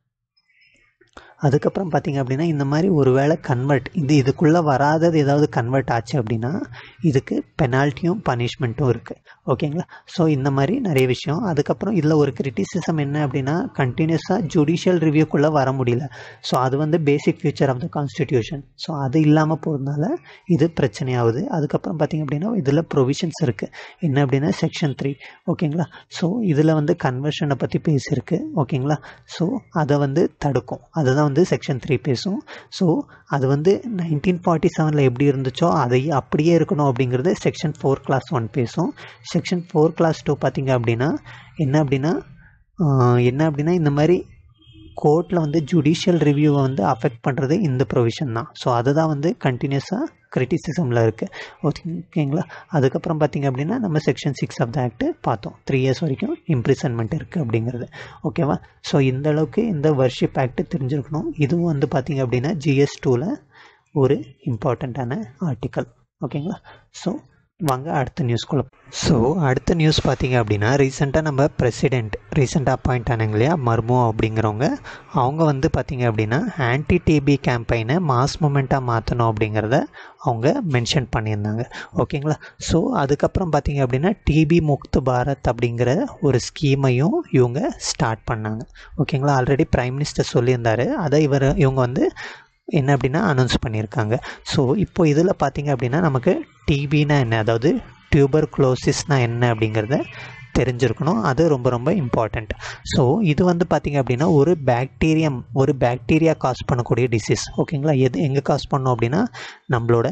அதுக்கப்புறம் பார்த்தீங்க அப்படின்னா இந்த மாதிரி ஒரு வேளை கன்வெர்ட் இது இதுக்குள்ளே வராதது ஏதாவது கன்வெர்ட் ஆச்சு அப்படின்னா இதுக்கு பெனால்ட்டியும் பனிஷ்மெண்ட்டும் இருக்குது ஓகேங்களா ஸோ இந்த மாதிரி நிறைய விஷயம் அதுக்கப்புறம் இதில் ஒரு கிரிட்டிசிசம் என்ன அப்படின்னா கண்டினியூஸாக ஜுடிஷியல் ரிவ்யூக்குள்ளே வர முடியல ஸோ அது வந்து basic feature of the constitution so அது இல்லாமல் போகிறதுனால இது பிரச்சனையாகுது அதுக்கப்புறம் பார்த்திங்க அப்படின்னா இதில் ப்ரொவிஷன்ஸ் இருக்குது என்ன அப்படின்னா செக்ஷன் த்ரீ ஓகேங்களா ஸோ இதில் வந்து கன்வர்ஷனை பற்றி பேசியிருக்கு ஓகேங்களா ஸோ அதை வந்து தடுக்கும் அதுதான் வந்து செக்ஷன் த்ரீ பேசும் ஸோ அது வந்து நைன்டீன் ஃபார்ட்டி செவனில் எப்படி இருந்துச்சோ அதை அப்படியே இருக்கணும் அப்படிங்கிறது செக்ஷன் ஃபோர் கிளாஸ் ஒன் பேசும் செக்ஷன் ஃபோர் கிளாஸ் டூ பார்த்திங்க அப்படின்னா என்ன அப்படின்னா என்ன அப்படின்னா இந்த மாதிரி கோர்ட்டில் வந்து ஜுடிஷியல் ரிவ்யூவை வந்து அஃபெக்ட் பண்ணுறது இந்த ப்ரொவிஷன் தான் ஸோ அதுதான் வந்து கண்டினியூஸாக கிரிட்டிசிசமில் இருக்குது ஓகேங்களா அதுக்கப்புறம் பார்த்திங்க அப்படின்னா நம்ம section six of the act பார்த்தோம் த்ரீ இயர்ஸ் வரைக்கும் இம்ப்ரிசன்மெண்ட் இருக்குது அப்படிங்கிறது ஓகேவா ஸோ இந்த அளவுக்கு இந்த வர்ஷிப் ஆக்ட் தெரிஞ்சிருக்கணும் இதுவும் வந்து பார்த்திங்க அப்படின்னா ஜிஎஸ் டூவில் ஒரு இம்பார்ட்டண்ட்டான ஆர்டிக்கல் ஓகேங்களா ஸோ வாங்க அடுத்த நியூஸ்குள்ளே ஸோ அடுத்த நியூஸ் பார்த்தீங்க அப்படின்னா ரீசெண்டாக நம்ம பிரசிடெண்ட் ரீசெண்டாக அப்பாயிண்ட் ஆனாங்க இல்லையா மர்மோ அப்படிங்கிறவங்க அவங்க வந்து பார்த்திங்க அப்படின்னா ஆன்டி டிபி கேம்பெயினை மாஸ் மூமெண்ட்டாக மாற்றணும் அப்படிங்கிறத அவங்க மென்ஷன் பண்ணியிருந்தாங்க ஓகேங்களா ஸோ அதுக்கப்புறம் பார்த்திங்க அப்படின்னா டிபி முக்த் பாரத் அப்படிங்கிற ஒரு ஸ்கீமையும் இவங்க ஸ்டார்ட் பண்ணாங்க ஓகேங்களா ஆல்ரெடி ப்ரைம் மினிஸ்டர் சொல்லியிருந்தார் அதை இவர் இவங்க வந்து என்ன அப்படின்னா அனௌன்ஸ் பண்ணியிருக்காங்க ஸோ இப்போ இதில் பார்த்தீங்க அப்படின்னா நமக்கு டிபினா என்ன அதாவது டியூபர் குளோசிஸ்னால் என்ன அப்படிங்கிறத தெரிஞ்சிருக்கணும் அது ரொம்ப ரொம்ப இம்பார்ட்டண்ட் ஸோ இது வந்து பார்த்திங்க அப்படின்னா ஒரு பாக்டீரியம் ஒரு பாக்டீரியா காஸ் பண்ணக்கூடிய டிசீஸ் ஓகேங்களா எது எங்கே காஸ் பண்ணும் அப்படின்னா நம்மளோட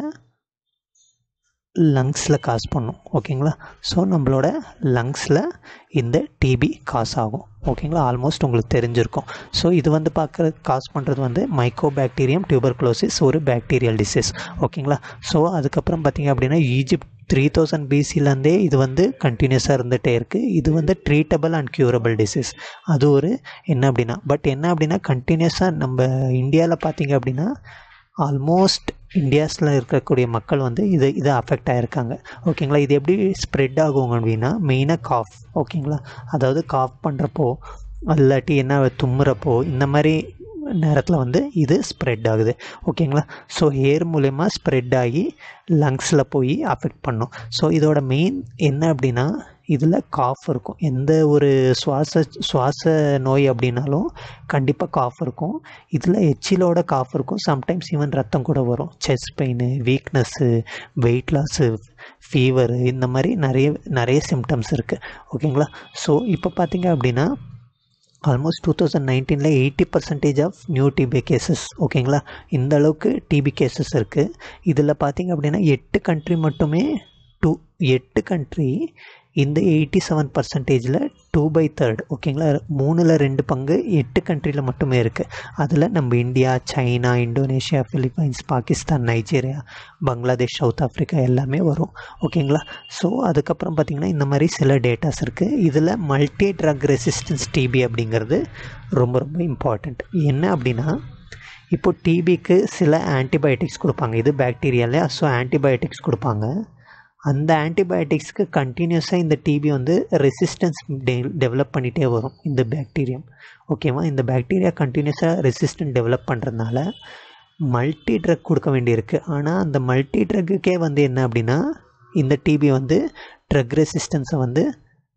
லங்ஸில் காஸ் பண்ணும் ஓகேங்களா ஸோ நம்மளோட லங்ஸில் இந்த டிபி காஸ் ஆகும் ஓகேங்களா ஆல்மோஸ்ட் உங்களுக்கு தெரிஞ்சிருக்கும் ஸோ இது வந்து பார்க்குற காஸ் பண்ணுறது வந்து மைக்கோ பாக்டீரியம் டியூபர்குலோசிஸ் ஒரு பாக்டீரியல் டிசீஸ் ஓகேங்களா ஸோ அதுக்கப்புறம் பார்த்திங்க அப்படின்னா ஈஜிப்ட் த்ரீ தௌசண்ட் பிசிலேருந்தே இது வந்து கண்டினியூஸாக இருந்துகிட்டே இருக்குது இது வந்து ட்ரீட்டபிள் அண்ட் க்யூரபிள் டிசீஸ் அது ஒரு என்ன அப்படின்னா பட் என்ன அப்படின்னா கண்டினியூஸாக நம்ம இந்தியாவில் பார்த்திங்க அப்படின்னா ஆல்மோஸ்ட் இந்தியாஸில் இருக்கக்கூடிய மக்கள் வந்து இது இதை அஃபெக்ட் ஆகிருக்காங்க ஓகேங்களா இது எப்படி ஸ்ப்ரெட் ஆகும் அப்படின்னா மெயினாக காஃப் ஓகேங்களா அதாவது காஃப் பண்ணுறப்போ இல்லாட்டி என்ன தும்முறப்போ இந்த மாதிரி நேரத்தில் வந்து இது ஸ்ப்ரெட் ஆகுது ஓகேங்களா ஸோ ஏர் மூலயமா ஸ்ப்ரெட் ஆகி லங்ஸில் போய் அஃபெக்ட் பண்ணும் ஸோ இதோட மெயின் என்ன அப்படின்னா இதில் காஃப் இருக்கும் எந்த ஒரு சுவாச சுவாச நோய் அப்படின்னாலும் கண்டிப்பாக காஃப் இருக்கும் இதில் எச்சிலோட காஃப் இருக்கும் சம்டைம்ஸ் ஈவன் ரத்தம் கூட வரும் chest pain weakness weight loss fever இந்த மாதிரி நிறைய நிறைய சிம்டம்ஸ் இருக்குது ஓகேங்களா ஸோ இப்போ பார்த்தீங்க அப்படின்னா ஆல்மோஸ்ட் டூ தௌசண்ட் நைன்டீனில் eighty percentage of new TB cases ஓகேங்களா இந்த அளவுக்கு டிபி கேசஸ் இருக்குது இதில் பார்த்திங்க அப்படின்னா எட்டு கண்ட்ரி மட்டுமே டூ எட்டு கண்ட்ரி இந்த எயிட்டி செவன் பர்சன்டேஜில் டூ பை தேர்ட் ஓகேங்களா மூணில் ரெண்டு பங்கு எட்டு கண்ட்ரியில் மட்டுமே இருக்குது அதில் நம்ம India China Indonesia Philippines Pakistan Nigeria Bangladesh South Africa எல்லாமே வரும் ஓகேங்களா ஸோ அதுக்கப்புறம் பார்த்திங்கன்னா இந்த மாதிரி சில டேட்டாஸ் இருக்குது இதில் மல்டி ட்ரக் ரெசிஸ்டன்ஸ் டிபி அப்படிங்கிறது ரொம்ப ரொம்ப இம்பார்ட்டண்ட் என்ன அப்படின்னா இப்போ டிபிக்கு சில ஆன்டிபயோட்டிக்ஸ் கொடுப்பாங்க இது பாக்டீரியாலே ஸோ ஆன்டிபயோட்டிக்ஸ் கொடுப்பாங்க அந்த ஆன்டிபயோட்டிக்ஸ்க்கு கண்டினியூஸாக இந்த டிபி வந்து ரெசிஸ்டன்ஸ் டெ டெவலப் பண்ணிகிட்டே வரும் இந்த பாக்டீரியம் ஓகேவா இந்த பாக்டீரியா கண்டினியூஸாக ரெசிஸ்டன்ட் டெவலப் பண்ணுறதுனால மல்டி ட்ரக் கொடுக்க வேண்டியிருக்கு ஆனால் அந்த மல்டி ட்ரக்குக்கே வந்து என்ன அப்படின்னா இந்த டிபி வந்து ட்ரக் ரெசிஸ்டன்ஸை வந்து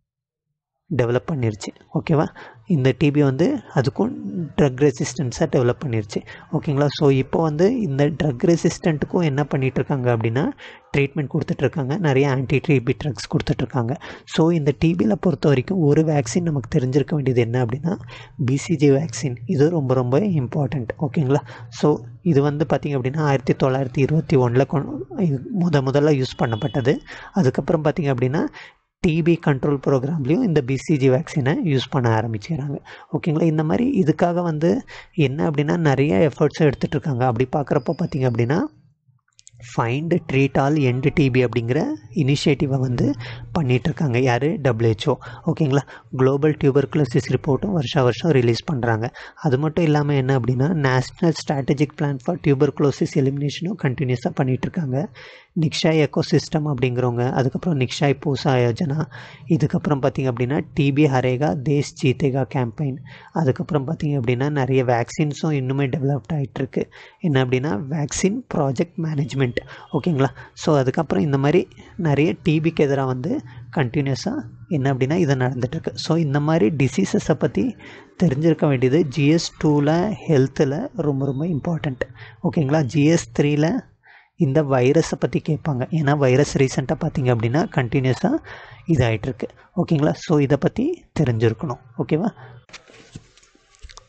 டெவலப் பண்ணிருச்சு ஓகேவா இந்த டிபி வந்து அதுக்கும் ட்ரக் ரெசிஸ்டன்ஸாக டெவலப் பண்ணிருச்சு ஓகேங்களா ஸோ இப்போ வந்து இந்த ட்ரக் ரெசிஸ்டண்ட்டுக்கும் என்ன பண்ணிகிட்ருக்காங்க அப்படின்னா ட்ரீட்மெண்ட் கொடுத்துட்ருக்காங்க நிறைய ஆன்டி டிபி ட்ரக்ஸ் கொடுத்துட்ருக்காங்க ஸோ இந்த டிபியில் பொறுத்த வரைக்கும் ஒரு வேக்சின் நமக்கு தெரிஞ்சிருக்க வேண்டியது என்ன அப்படின்னா பிசிஜி வேக்சின் இது ரொம்ப ரொம்ப இம்பார்ட்டண்ட் ஓகேங்களா ஸோ இது வந்து பார்த்திங்க அப்படின்னா ஆயிரத்தி தொள்ளாயிரத்தி இருபத்தி ஒன்றில் முத முதல்ல யூஸ் பண்ணப்பட்டது அதுக்கப்புறம் பார்த்திங்க அப்படின்னா டிபி கண்ட்ரோல் ப்ரோக்ராம்லேயும் இந்த பிசிஜி வேக்சினை யூஸ் பண்ண ஆரம்பிச்சுக்கிறாங்க ஓகேங்களா இந்த மாதிரி இதுக்காக வந்து என்ன அப்படின்னா நிறைய எஃபர்ட்ஸும் எடுத்துகிட்டு இருக்காங்க அப்படி பார்க்குறப்போ பார்த்திங்க அப்படின்னா find treat all end TB அப்படிங்கிற இனிஷியேட்டிவை வந்து பண்ணிகிட்ருக்காங்க யார் டபிள்யூஹெச்ஓ ஓகேங்களா குளோபல் டியூபர்குலோசிஸ் ரிப்போர்ட்டும் வருஷா வருஷம் ரிலீஸ் பண்ணுறாங்க அது மட்டும் இல்லாமல் என்ன அப்படின்னா national strategic plan for tuberculosis எலிமினேஷனும் கண்டினியூஸாக பண்ணிகிட்ருக்காங்க நிக்ஷாய் எக்கோசிஸ்டம் அப்படிங்கிறவங்க அதுக்கப்புறம் நிக்ஷாய் பூசா யோஜனா இதுக்கப்புறம் பார்த்திங்க அப்படின்னா டிபி ஹரேகா தேஷ் ஜீத்தேகா கேம்பெயின் அதுக்கப்புறம் பார்த்திங்க அப்படின்னா நிறைய வேக்சின்ஸும் இன்னுமே டெவலப்ட் ஆகிட்டுருக்கு என்ன அப்படின்னா வேக்சின் ப்ராஜெக்ட் மேனேஜ்மெண்ட் ஓகேங்களா ஸோ அதுக்கப்புறம் இந்த மாதிரி நிறைய டிபிக்கு எதிராக வந்து கண்டினியூஸாக என்ன அப்படின்னா இது நடந்துகிட்ருக்கு ஸோ இந்த மாதிரி டிசீசஸை பற்றி தெரிஞ்சிருக்க வேண்டியது ஜிஎஸ் டூவில் ஹெல்த்தில் ரொம்ப ரொம்ப இம்பார்ட்டண்ட் ஓகேங்களா ஜிஎஸ் த்ரீயில் இந்த வைரஸை பற்றி கேட்பாங்க ஏன்னா வைரஸ் ரீசெண்டாக பார்த்தீங்க அப்படின்னா கண்டினியூஸாக இதாகிட்டுருக்கு ஓகேங்களா ஸோ இதை பற்றி தெரிஞ்சிருக்கணும் ஓகேவா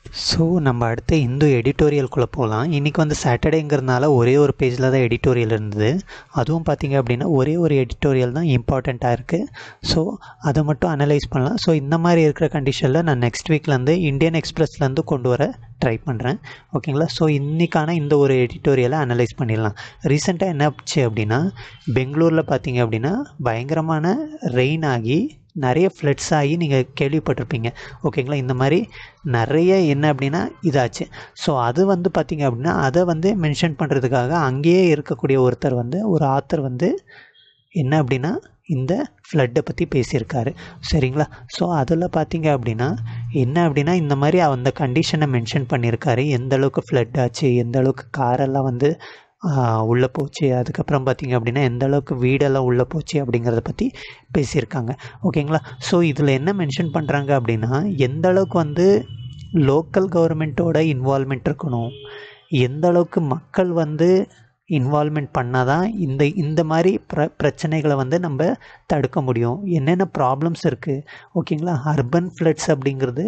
ஸோ நம்ம அடுத்து இந்து எடிட்டோரியல்குள்ளே போகலாம் இன்றைக்கி வந்து சாட்டர்டேங்கிறதுனால ஒரே ஒரு பேஜில் தான் எடிட்டோரியல் இருந்தது அதுவும் பார்த்திங்க அப்படின்னா ஒரே ஒரு எடிட்டோரியல் தான் இம்பார்ட்டண்ட்டாக இருக்குது ஸோ அதை மட்டும் அனலைஸ் பண்ணலாம் ஸோ இந்த மாதிரி இருக்கிற கண்டிஷனில் நான் நெக்ஸ்ட் வீக்லேருந்து இந்தியன் எக்ஸ்பிரஸ்லேருந்து கொண்டு வர ட்ரை பண்ணுறேன் ஓகேங்களா ஸோ இன்றைக்கான இந்த ஒரு எடிட்டோரியலை அனலைஸ் பண்ணிடலாம் ரீசெண்டாக என்ன ஆச்சு அப்படின்னா பெங்களூரில் பார்த்தீங்க அப்படின்னா பயங்கரமான ரெயின் ஆகி நிறைய ஃப்ளட்ஸ் ஆகி நீங்கள் கேள்விப்பட்டிருப்பீங்க ஓகேங்களா இந்த மாதிரி நிறைய என்ன அப்படின்னா இதாச்சு ஸோ அது வந்து பார்த்திங்க அப்படின்னா அதை வந்து மென்ஷன் பண்ணுறதுக்காக அங்கேயே இருக்கக்கூடிய ஒருத்தர் வந்து ஒரு ஆத்தர் வந்து என்ன அப்படின்னா இந்த ஃப்ளட்டை பற்றி பேசியிருக்காரு சரிங்களா ஸோ அதில் பார்த்தீங்க அப்படின்னா என்ன அப்படின்னா இந்த மாதிரி அந்த கண்டிஷனை மென்ஷன் பண்ணியிருக்காரு எந்த அளவுக்கு ஃப்ளட் ஆச்சு எந்த அளவுக்கு காரெல்லாம் வந்து உள்ளே போச்சு அதுக்கப்புறம் பார்த்திங்க அப்படின்னா எந்த அளவுக்கு வீடெல்லாம் உள்ளே போச்சு அப்படிங்கிறத பற்றி பேசியிருக்காங்க ஓகேங்களா ஸோ இதில் என்ன மென்ஷன் பண்ணுறாங்க அப்படின்னா எந்த அளவுக்கு வந்து லோக்கல் கவர்மெண்ட்டோட இன்வால்மெண்ட் இருக்கணும் எந்த அளவுக்கு மக்கள் வந்து இன்வால்மெண்ட் பண்ணால் தான் இந்த இந்த மாதிரி ப்ர பிரச்சனைகளை வந்து நம்ம தடுக்க முடியும் என்னென்ன ப்ராப்ளம்ஸ் இருக்குது ஓகேங்களா அர்பன் ஃப்ளட்ஸ் அப்படிங்கிறது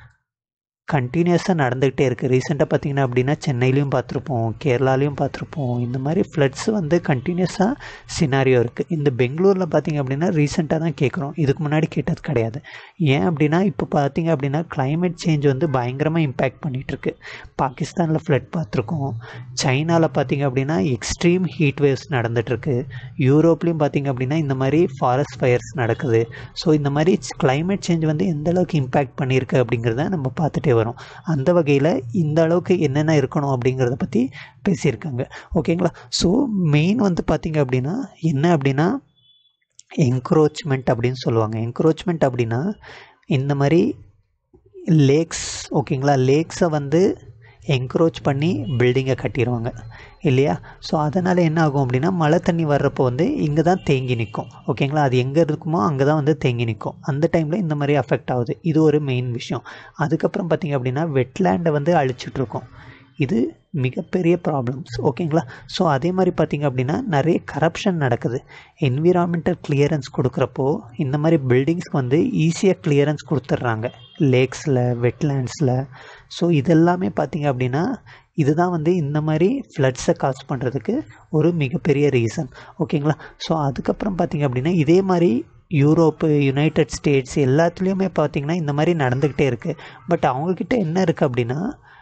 கண்டினியூஸாக நடந்துக்கிட்டே இருக்குது ரீசெண்டாக பார்த்திங்கன்னா அப்படின்னா சென்னையிலையும் பார்த்துருப்போம் கேரளாலையும் பார்த்துருப்போம் இந்த மாதிரி ஃப்ளட்ஸ் வந்து கண்டினியூஸாக சினாரியோ இருக்குது இந்த பெங்களூரில் பார்த்திங்க அப்படின்னா ரீசெண்டாக தான் கேட்குறோம் இதுக்கு முன்னாடி கேட்டது கிடையாது ஏன் அப்படின்னா இப்போ பார்த்திங்க அப்படின்னா கிளைமேட் சேஞ்ச் வந்து பயங்கரமாக இம்பேக்ட் பண்ணிகிட்ருக்கு பாகிஸ்தானில் ஃப்ளட் பார்த்துருக்கோம் சைனாவில் பார்த்திங்க அப்படின்னா எக்ஸ்ட்ரீம் ஹீட் வேவ்ஸ் நடந்துகிட்ருக்கு யூரோப்லேயும் பார்த்திங்க அப்படின்னா இந்த மாதிரி ஃபாரஸ்ட் ஃபயர்ஸ் நடக்குது ஸோ இந்த மாதிரி கிளைமேட் சேஞ்ச் வந்து எந்த அளவுக்கு இம்பேக்ட் பண்ணியிருக்கு அப்படிங்கிறத நம்ம பார்த்துட்டே வரும் அந்த வகையில் இந்த அளவுக்கு என்னென்ன இருக்கணும் அப்படிங்கிறத பற்றி பேசியிருக்காங்க ஓகேங்களா ஸோ மெயின் வந்து பார்த்திங்க அப்படின்னா என்ன அப்படின்னா என்க்ரோச்மெண்ட் அப்படின்னு சொல்லுவாங்க என்க்ரோச்மெண்ட் அப்படின்னா இந்த மாதிரி லேக்ஸ் ஓகேங்களா லேக்ஸை வந்து என்க்ரோச் பண்ணி பில்டிங்கை கட்டிடுவாங்க இல்லையா ஸோ அதனால் என்ன ஆகும் அப்படின்னா மழை தண்ணி வர்றப்போ வந்து இங்கே தான் தேங்கி நிற்கும் ஓகேங்களா அது எங்கே இருக்குமோ அங்கே தான் வந்து தேங்கி நிற்கும் அந்த டைமில் இந்த மாதிரி அஃபெக்ட் ஆகுது இது ஒரு மெயின் விஷயம் அதுக்கப்புறம் பார்த்திங்க அப்படின்னா வெட்லேண்டை வந்து அழிச்சிட்ருக்கோம் இது மிகப்பெரிய ப்ராப்ளம்ஸ் ஓகேங்களா ஸோ அதே மாதிரி பார்த்திங்க அப்படின்னா நிறைய கரப்ஷன் நடக்குது என்விரான்மெண்டல் கிளியரன்ஸ் கொடுக்குறப்போ இந்த மாதிரி பில்டிங்ஸ்க்கு வந்து ஈஸியாக கிளியரன்ஸ் கொடுத்துட்றாங்க லேக்ஸில் வெட்லேண்ட்ஸில் ஸோ இதெல்லாமே பார்த்திங்க அப்படின்னா இதுதான் வந்து இந்த மாதிரி ஃப்ளட்ஸை காஸ் பண்ணுறதுக்கு ஒரு மிகப்பெரிய ரீசன் ஓகேங்களா ஸோ அதுக்கப்புறம் பார்த்திங்க அப்படின்னா இதே மாதிரி யூரோப்பு யுனைடெட் ஸ்டேட்ஸ் எல்லாத்துலேயுமே பார்த்திங்கன்னா இந்த மாதிரி நடந்துக்கிட்டே இருக்குது பட் அவங்கக்கிட்ட என்ன இருக்குது அப்படின்னா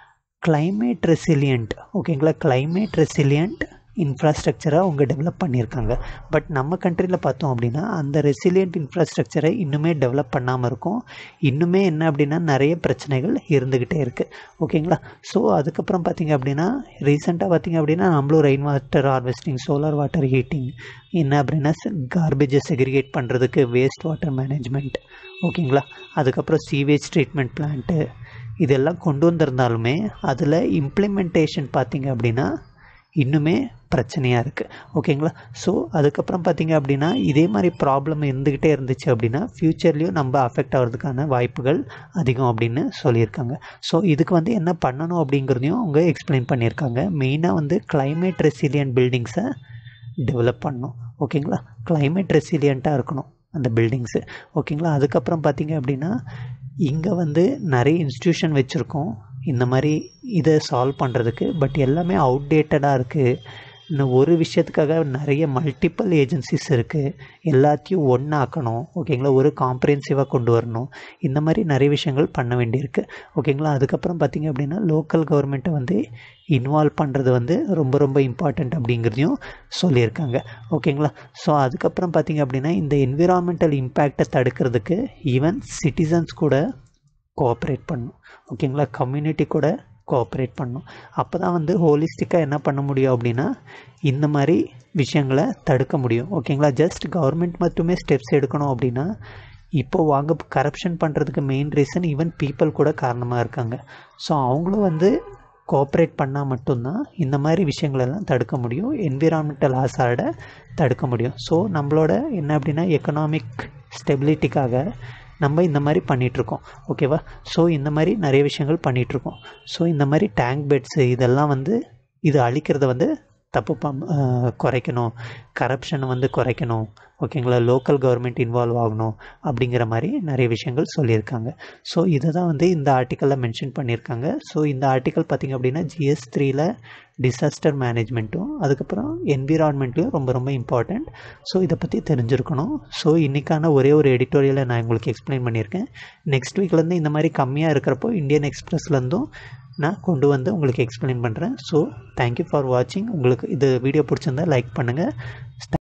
கிளைமேட் ரெசிலியண்ட் ஓகேங்களா கிளைமேட் ரெசிலியண்ட் இன்ஃப்ராஸ்ட்ரக்சரை அவங்க டெவலப் பண்ணியிருக்காங்க பட் நம்ம கண்ட்ரியில் பார்த்தோம் அப்படின்னா அந்த ரெசிலியண்ட் இன்ஃப்ராஸ்ட்ரக்சரை இன்னுமே டெவலப் பண்ணாமல் இருக்கும் இன்னுமே என்ன அப்படின்னா நிறைய பிரச்சனைகள் இருந்துக்கிட்டே இருக்குது ஓகேங்களா ஸோ அதுக்கப்புறம் பார்த்திங்க அப்படின்னா ரீசெண்டாக பார்த்திங்க அப்படின்னா நம்மளும் rain water harvesting solar water heating என்ன அப்படின்னா கார்பேஜை செக்ரிகேட் பண்ணுறதுக்கு வேஸ்ட் வாட்டர் மேனேஜ்மெண்ட் ஓகேங்களா அதுக்கப்புறம் சீவேஜ் ட்ரீட்மெண்ட் பிளான்ட்டு இதெல்லாம் கொண்டு வந்திருந்தாலுமே அதில் இம்ப்ளிமெண்டேஷன் பார்த்திங்க அப்படின்னா இன்னுமே பிரச்சனையாக இருக்குது ஓகேங்களா ஸோ அதுக்கப்புறம் பார்த்திங்க அப்படின்னா இதே மாதிரி ப்ராப்ளம் இருந்துக்கிட்டே இருந்துச்சு அப்படின்னா ஃப்யூச்சர்லேயும் நம்ம அஃபெக்ட் ஆகிறதுக்கான வாய்ப்புகள் அதிகம் அப்படின்னு சொல்லியிருக்காங்க ஸோ இதுக்கு வந்து என்ன பண்ணணும் அப்படிங்கிறதையும் அவங்க எக்ஸ்பிளைன் பண்ணியிருக்காங்க மெயினாக வந்து கிளைமேட் ரெசிலியன்ட் பில்டிங்ஸை டெவலப் பண்ணணும் ஓகேங்களா கிளைமேட் ரெசிலியண்ட்டாக இருக்கணும் அந்த பில்டிங்ஸு ஓகேங்களா அதுக்கப்புறம் பார்த்திங்க அப்படின்னா இங்கே வந்து நிறைய இன்ஸ்டியூஷன் வச்சுருக்கோம் இந்த மாதிரி இதை சால்வ் பண்ணுறதுக்கு பட் எல்லாமே அவுடேட்டடாக இருக்குது இன்னும் ஒரு விஷயத்துக்காக நிறைய மல்டிப்பிள் ஏஜென்சிஸ் இருக்குது எல்லாத்தையும் ஒன்றாக்கணும் ஓகேங்களா ஒரு காம்ப்ரிஹென்சிவாக கொண்டு வரணும் இந்த மாதிரி நிறைய விஷயங்கள் பண்ண வேண்டியிருக்கு ஓகேங்களா அதுக்கப்புறம் பார்த்திங்க அப்படின்னா லோக்கல் கவர்மெண்ட்டை வந்து இன்வால்வ் பண்ணுறது வந்து ரொம்ப ரொம்ப இம்பார்ட்டண்ட் அப்படிங்கிறதையும் சொல்லியிருக்காங்க ஓகேங்களா ஸோ அதுக்கப்புறம் பார்த்திங்க அப்படின்னா இந்த என்விரான்மெண்டல் இம்பேக்டை தடுக்கிறதுக்கு ஈவன் சிட்டிசன்ஸ் கூட கோஆப்ரேட் பண்ணும் ஓகேங்களா கம்யூனிட்டி கூட கோஆப்ரேட் பண்ணும் அப்போ தான் வந்து ஹோலிஸ்டிக்காக என்ன பண்ண முடியும் அப்படின்னா இந்த மாதிரி விஷயங்களை தடுக்க முடியும் ஓகேங்களா ஜஸ்ட் கவர்மெண்ட் மட்டுமே ஸ்டெப்ஸ் எடுக்கணும் அப்படின்னா இப்போ வாங்க கரப்ஷன் பண்ணுறதுக்கு மெயின் ரீசன் ஈவன் பீப்புள் கூட காரணமாக இருக்காங்க ஸோ அவங்களும் வந்து கோஆப்ரேட் பண்ணால் மட்டும்தான் இந்த மாதிரி விஷயங்களெல்லாம் தடுக்க முடியும் என்விரான்மெண்டல் ஹாசார்டை தடுக்க முடியும் ஸோ நம்மளோட என்ன அப்படின்னா எக்கனாமிக் ஸ்டெபிலிட்டிக்காக நம்ம இந்த மாதிரி பண்ணிகிட்ருக்கோம் ஓகேவா ஸோ இந்த மாதிரி நிறைய விஷயங்கள் பண்ணிகிட்ருக்கோம் ஸோ இந்த மாதிரி டேங்க் பெட்ஸு இதெல்லாம் வந்து இது அழிக்கிறத வந்து தப்பு பம் குறைக்கணும் கரப்ஷன் வந்து குறைக்கணும் ஓகேங்களா லோக்கல் கவர்மெண்ட் இன்வால்வ் ஆகணும் அப்படிங்கிற மாதிரி நிறைய விஷயங்கள் சொல்லியிருக்காங்க ஸோ இதை தான் வந்து இந்த ஆர்டிக்கலில் மென்ஷன் பண்ணியிருக்காங்க ஸோ இந்த ஆர்டிக்கல் பார்த்திங்க அப்படின்னா ஜிஎஸ் த்ரீல டிசாஸ்டர் மேனேஜ்மெண்ட்டும் அதுக்கப்புறம் என்விரான்மெண்ட்லையும் ரொம்ப ரொம்ப இம்பார்ட்டண்ட் ஸோ இதை பற்றி தெரிஞ்சிருக்கணும் ஸோ இன்றைக்கான ஒரே ஒரு எடிட்டோரியலை நான் உங்களுக்கு எக்ஸ்பிளைன் பண்ணியிருக்கேன் நெக்ஸ்ட் வீக்லேருந்து இந்த மாதிரி கம்மியாக இருக்கிறப்போ இந்தியன் எக்ஸ்பிரஸ்லேருந்தும் நான் கொண்டு வந்து உங்களுக்கு எக்ஸ்பிளைன் பண்ணுறேன் ஸோ தேங்க்யூ ஃபார் வாட்சிங் உங்களுக்கு இது வீடியோ பிடிச்சிருந்தா லைக் பண்ணுங்கள்